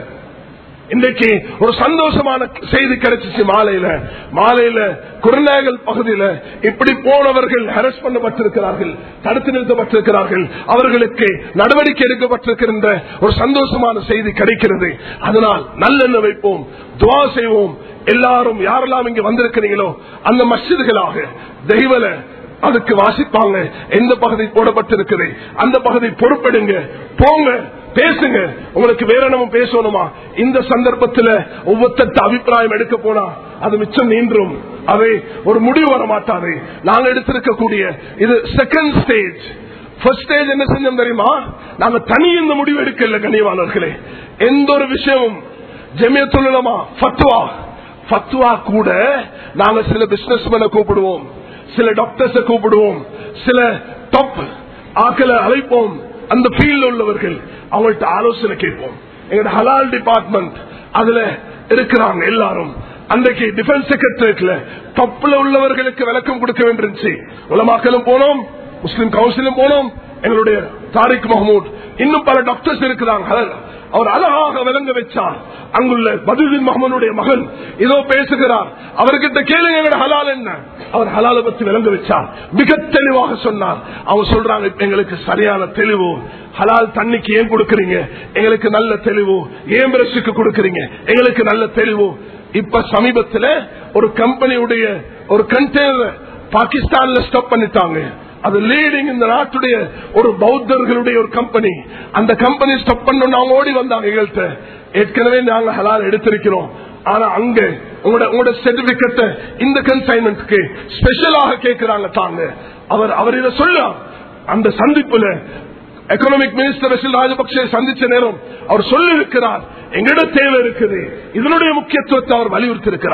இன்றைக்கு ஒரு சந்தோஷமான செய்தி கிடைச்சிச்சு மாலையில மாலையில குருநாகல் பகுதியில இப்படி போனவர்கள் ஹரஸ் பண்ணப்பட்டிருக்கிறார்கள் தடுத்து நிறுத்தப்பட்டிருக்கிறார்கள் அவர்களுக்கு நடவடிக்கை எடுக்கப்பட்டிருக்கின்ற ஒரு சந்தோஷமான செய்தி கிடைக்கிறது அதனால் நல்லெண்ண வைப்போம் துவா செய்வோம் எல்லாரும் யாரெல்லாம் இங்க வந்திருக்கிறீங்களோ அந்த மசிதுகளாக தெய்வல அதுக்கு வாசிப்பாங்க எந்த பகுதி போடப்பட்டிருக்குது அந்த பகுதி பொறுப்பெடுங்க போங்க பேசுங்க உங்களுக்கு வேற நம்ம பேசணுமா இந்த சந்தர்ப்பத்தில் ஒவ்வொருத்த அபிப்பிராயம் எடுக்க போனா அது மிச்சம் நீன்றும் அதை ஒரு முடிவு வர மாட்டாது நாங்க எடுத்திருக்கக்கூடிய இது செகண்ட் ஸ்டேஜ் ஃபர்ஸ்ட் ஸ்டேஜ் என்ன செஞ்சோம் தெரியுமா நாங்க தனி இந்த முடிவு எடுக்கல கனிவாளர்களே எந்த ஒரு விஷயமும் ஜெமியத்துலமா ஃபத்வா ஃபத்வா கூட நாங்க சில பிசினஸ் கூப்பிடுவோம் சில டாக்டர்ஸ் கூப்பிடுவோம் சில டாப் ஆக்களை அழைப்போம் அந்த ஃபீல்ட் உள்ளவர்கள் அவங்கள்ட்ட ஆலோசனை கேட்போம் எங்க ஹலால் டிபார்ட்மெண்ட் அதுல இருக்கிறாங்க எல்லாரும் அன்றைக்கு டிஃபென்ஸ் செக்ரட்டரியேட்ல தப்புல உள்ளவர்களுக்கு விளக்கம் கொடுக்க வேண்டியிருந்துச்சு உலமாக்களும் போனோம் முஸ்லிம் கவுன்சிலும் போனோம் எங்களுடைய தாரிக் மஹமூத் இன்னும் பல டாக்டர்ஸ் இருக்கிறாங்க அவர் அழகாக விளங்க வச்சார் அங்குள்ள பதுதீன் முகமனுடைய மகன் இதோ பேசுகிறார் அவர்கிட்ட கேளுங்க எங்களோட ஹலால் என்ன அவர் ஹலால பத்தி விளங்க வச்சார் மிக தெளிவாக சொன்னார் அவங்க சொல்றாங்க இப்ப எங்களுக்கு சரியான தெளிவு ஹலால் தண்ணிக்கு ஏன் கொடுக்கறீங்க எங்களுக்கு நல்ல தெளிவு ஏன் பிரஷுக்கு கொடுக்கறீங்க எங்களுக்கு நல்ல தெளிவு இப்ப சமீபத்துல ஒரு கம்பெனியுடைய ஒரு கண்டெய்னர் பாகிஸ்தான்ல ஸ்டாப் பண்ணிட்டாங்க அது லீடிங் இந்த நாட்டுடைய ஒரு பௌத்தர்களுடைய ஒரு கம்பெனி அந்த கம்பெனி ஸ்டாப் பண்ணணும் அவங்க ஓடி வந்தாங்க எங்கள்கிட்ட ஏற்கனவே நாங்க ஹலால் எடுத்திருக்கிறோம் ஆனா அங்க உங்களோட உங்களோட சர்டிபிகேட் இந்த கன்சைன்மெண்ட்க்கு ஸ்பெஷலாக கேட்கிறாங்க தாங்க அவர் அவர் இதை சொல்ல அந்த சந்திப்புல எக்கனாமிக் மினிஸ்டர் ரசில் ராஜபக்சே சந்திச்ச நேரம் அவர் சொல்லி இருக்கிறார் எங்களிட தேவை இருக்குது இதனுடைய முக்கியத்துவத்தை அவர் வலியுறுத்தி இருக்கிறார்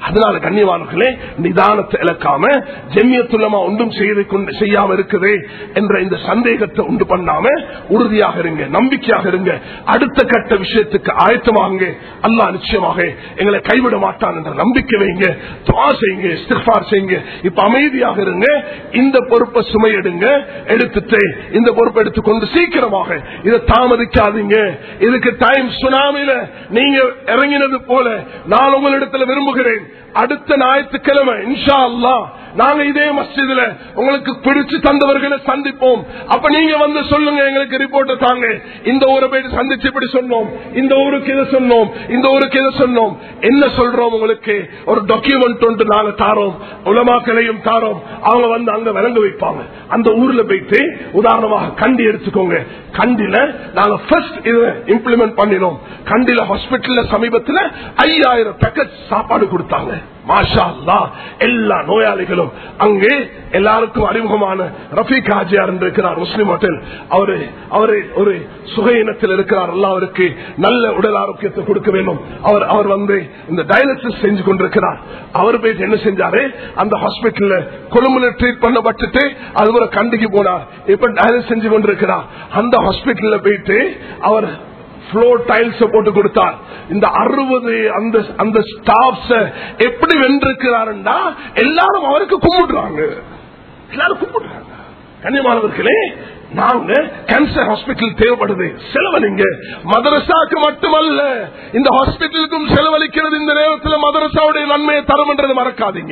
அதனால கண்ணியவானர்களே நிதானத்தை இழக்காம ஜெமியத்துலமா ஒன்றும் செய்து கொண்டு செய்யாம இருக்குது என்ற இந்த சந்தேகத்தை உண்டு பண்ணாம உறுதியாக இருங்க நம்பிக்கையாக இருங்க அடுத்த கட்ட விஷயத்துக்கு ஆயத்தமாகுங்க அல்லாஹ் நிச்சயமாக எங்களை கைவிட மாட்டான் என்ற நம்பிக்கை வைங்க துவா செய்யுங்க இஸ்திக்ஃபார் செய்யுங்க இப்ப அமைதியாக இருங்க இந்த பொறுப்பை சுமை எடுங்க எடுத்துட்டு இந்த பொறுப்பை எடுத்துக்கொண்டு சீக்கிரமாக இதை தாமதிக்காதீங்க இதுக்கு டைம் சுனாமில நீங்க இறங்கினது போல நான் உங்களிடத்துல விரும்புகிறேன் அடுத்த ஞாயிற்றுக்கிழமை இன்ஷா அல்லாஹ் நாங்க இதே மஸ்ஜிதுல உங்களுக்கு பிடிச்சு தந்தவர்களை சந்திப்போம் அப்ப நீங்க வந்து சொல்லுங்க எங்களுக்கு ரிப்போர்ட் தாங்க இந்த ஊரை போயிட்டு சந்திச்சு இப்படி சொன்னோம் இந்த ஊருக்கு இதை சொன்னோம் இந்த ஊருக்கு இதை சொன்னோம் என்ன சொல்றோம் உங்களுக்கு ஒரு டாக்குமெண்ட் ஒன்று நாங்க தாரோம் உலமாக்களையும் தாரோம் அவங்க வந்து அங்க விளங்க வைப்பாங்க அந்த ஊர்ல போயிட்டு உதாரணமாக கண்டி எடுத்துக்கோங்க கண்டில நாங்க ஃபர்ஸ்ட் இதை இம்ப்ளிமெண்ட் பண்ணினோம் கண்டில ஹாஸ்பிட்டல்ல சமீபத்தில் ஐயாயிரம் பேக்கெட் சாப்பாடு கொடுத்தாங்க மாஷா அல்லாஹ் எல்லா நோயாளிகளும் அங்கே எல்லாருக்கும் அறிமுகமான ரஃபீக் ஹாஜியார் என்று இருக்கிறார் முஸ்லிம் ஹோட்டல் அவரு அவரு ஒரு சுகையினத்தில் இருக்கிறார் அல்ல அவருக்கு நல்ல உடல் ஆரோக்கியத்தை கொடுக்க வேண்டும் அவர் அவர் வந்து இந்த டயாலிசிஸ் செஞ்சு கொண்டிருக்கிறார் அவர் போயிட்டு என்ன செஞ்சாரு அந்த ஹாஸ்பிட்டல்ல கொழும்புல ட்ரீட் பண்ணப்பட்டுட்டு அது ஒரு கண்டிக்கு போனார் இப்ப டயாலிசிஸ் செஞ்சு கொண்டிருக்கிறார் அந்த ஹாஸ்பிட்டல்ல போயிட்டு அவர் ஃப்ளோர் டைல்ஸ் போட்டு கொடுத்தார் இந்த அறுபது அந்த அந்த ஸ்டாப்ஸ் எப்படி வென்றிருக்கிறாருன்னா எல்லாரும் அவருக்கு கும்பிடுறாங்க எல்லாரும் கும்பிடுறாங்க கன்னியமானவர்களே நாங்க கேன்சர் ஹாஸ்பிட்டல் தேவைப்படுது செலவழிங்க மதரசாக்கு மட்டுமல்ல இந்த ஹாஸ்பிட்டலுக்கும் செலவழிக்கிறது இந்த நேரத்தில் மதரசாவுடைய நன்மையை தரும் என்றதை மறக்காதீங்க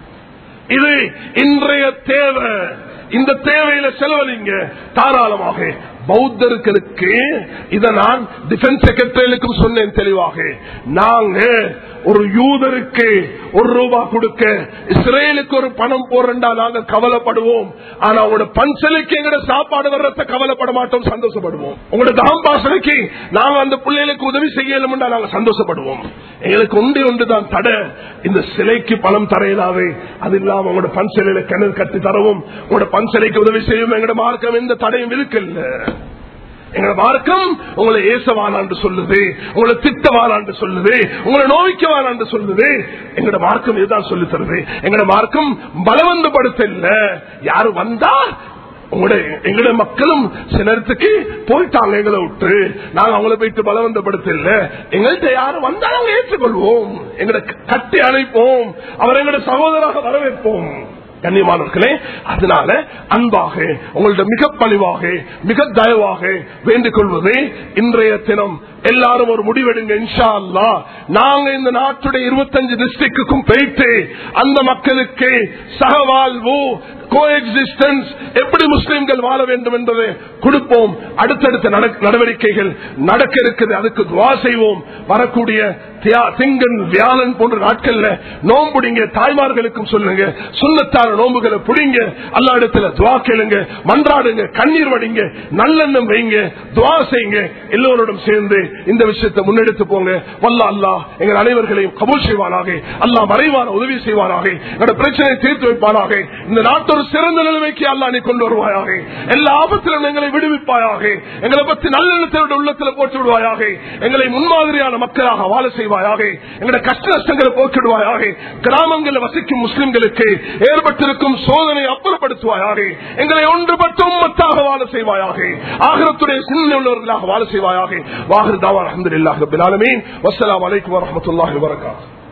இது இன்றைய தேவை இந்த தேவையில செலவழிங்க தாராளமாக பௌத்தர்களுக்கு இதை நான் டிஃபென்ஸ் செக்ரட்டரிகளுக்கும் சொன்னேன் தெளிவாக நாங்க ஒரு யூதருக்கு ஒரு ரூபா கொடுக்க இஸ்ரேலுக்கு ஒரு பணம் போறா நாங்க கவலைப்படுவோம் ஆனா உங்களோட பஞ்சலைக்கு எங்கட சாப்பாடு வர்றத கவலைப்பட மாட்டோம் சந்தோஷப்படுவோம் உங்களோட தாம்பாசனைக்கு நாங்க அந்த பிள்ளைகளுக்கு உதவி செய்யலும்டா நாங்க சந்தோஷப்படுவோம் எங்களுக்கு ஒன்று ஒன்று தான் தடை இந்த சிலைக்கு பணம் தரையிலாவே அது இல்லாம உங்களோட பஞ்சலையில கிணறு கட்டி தரவும் உங்களோட பஞ்சலைக்கு உதவி செய்யும் எங்களோட மார்க்கம் எந்த தடையும் இருக்குல்ல எங்களோட மார்க்கம் உங்களை ஏசவானான்னு சொல்லுது உங்களை திட்டவானான்னு சொல்லுது உங்களை நோய்க்கவானான்னு சொல்லுது எங்களோட மார்க்கம் இதுதான் சொல்லி தருது எங்களோட மார்க்கம் பலவந்தப்படுத்த இல்ல யாரு வந்தா உங்களுடைய எங்களோட மக்களும் சிலருக்கு போயிட்டாங்க எங்களை விட்டு நாங்க அவங்கள போயிட்டு பலவந்தப்படுத்த இல்ல எங்கள்கிட்ட யாரும் வந்தா நாங்க ஏற்றுக்கொள்வோம் எங்களை கட்டி அழைப்போம் அவர் எங்களோட சகோதராக வரவேற்போம் கண்ணியமானவர்களே அதனால அன்பாக உங்கள்ட்ட மிக பணிவாக மிக தயவாக வேண்டிக் கொள்வது இன்றைய தினம் எல்லாரும் ஒரு முடிவெடுங்க இன்ஷா அல்லா நாங்க இந்த நாட்டுடைய இருபத்தஞ்சு டிஸ்ட்ரிக்டுக்கும் போயிட்டு அந்த மக்களுக்கு சகவாழ்வு கோஎக்ஸிஸ்டன்ஸ் எப்படி முஸ்லிம்கள் வாழ வேண்டும் என்பதை கொடுப்போம் அடுத்தடுத்த நடவடிக்கைகள் நடக்க இருக்குது அதுக்கு துவா செய்வோம் வரக்கூடிய திங்கன் வியாழன் போன்ற நாட்கள்ல நோம்புடிங்க தாய்மார்களுக்கும் சொல்லுங்க சுண்ணத்தான நோம்புகளை புடிங்க அல்லா இடத்துல துவா கேளுங்க மன்றாடுங்க கண்ணீர் வடிங்க நல்லெண்ணம் வைங்க துவா செய்யுங்க எல்லோரோடும் சேர்ந்து இந்த விஷயத்தை முன்னெடுத்து போங்க வல்ல அல்லா எங்கள் அனைவர்களையும் கபூல் செய்வானாக அல்லா மறைவான உதவி செய்வானாக எங்களோட பிரச்சனையை தீர்த்து வைப்பானாக இந்த நாட்டொரு சிறந்த நிலைமைக்கு அல்லா நீ கொண்டு வருவாயாக எல்லா ஆபத்திலும் எங்களை விடுவிப்பாயாக எங்களை பற்றி நல்லெண்ணத்தோட உள்ளத்தில் போட்டு விடுவாயாக எங்களை முன்மாதிரியான மக்களாக வாழ செய்வாயாக எங்களுடைய கஷ்ட நஷ்டங்களை போக்கிடுவாயாக கிராமங்களில் வசிக்கும் முஸ்லிம்களுக்கு ஏற்பட்டிருக்கும் சோதனை அப்புறப்படுத்துவாயாக எங்களை ஒன்றுபட்டு உம்மத்தாக வாழ செய்வாயாக ஆகிரத்துடைய சின்ன உள்ளவர்களாக வாழ செய்வாயாக வாகர் தாவா அஹமதுல்லாஹ் பிலாலமீன் வசலாம் வலைக்கம் வரமத்துல்லாஹி வரகாத்து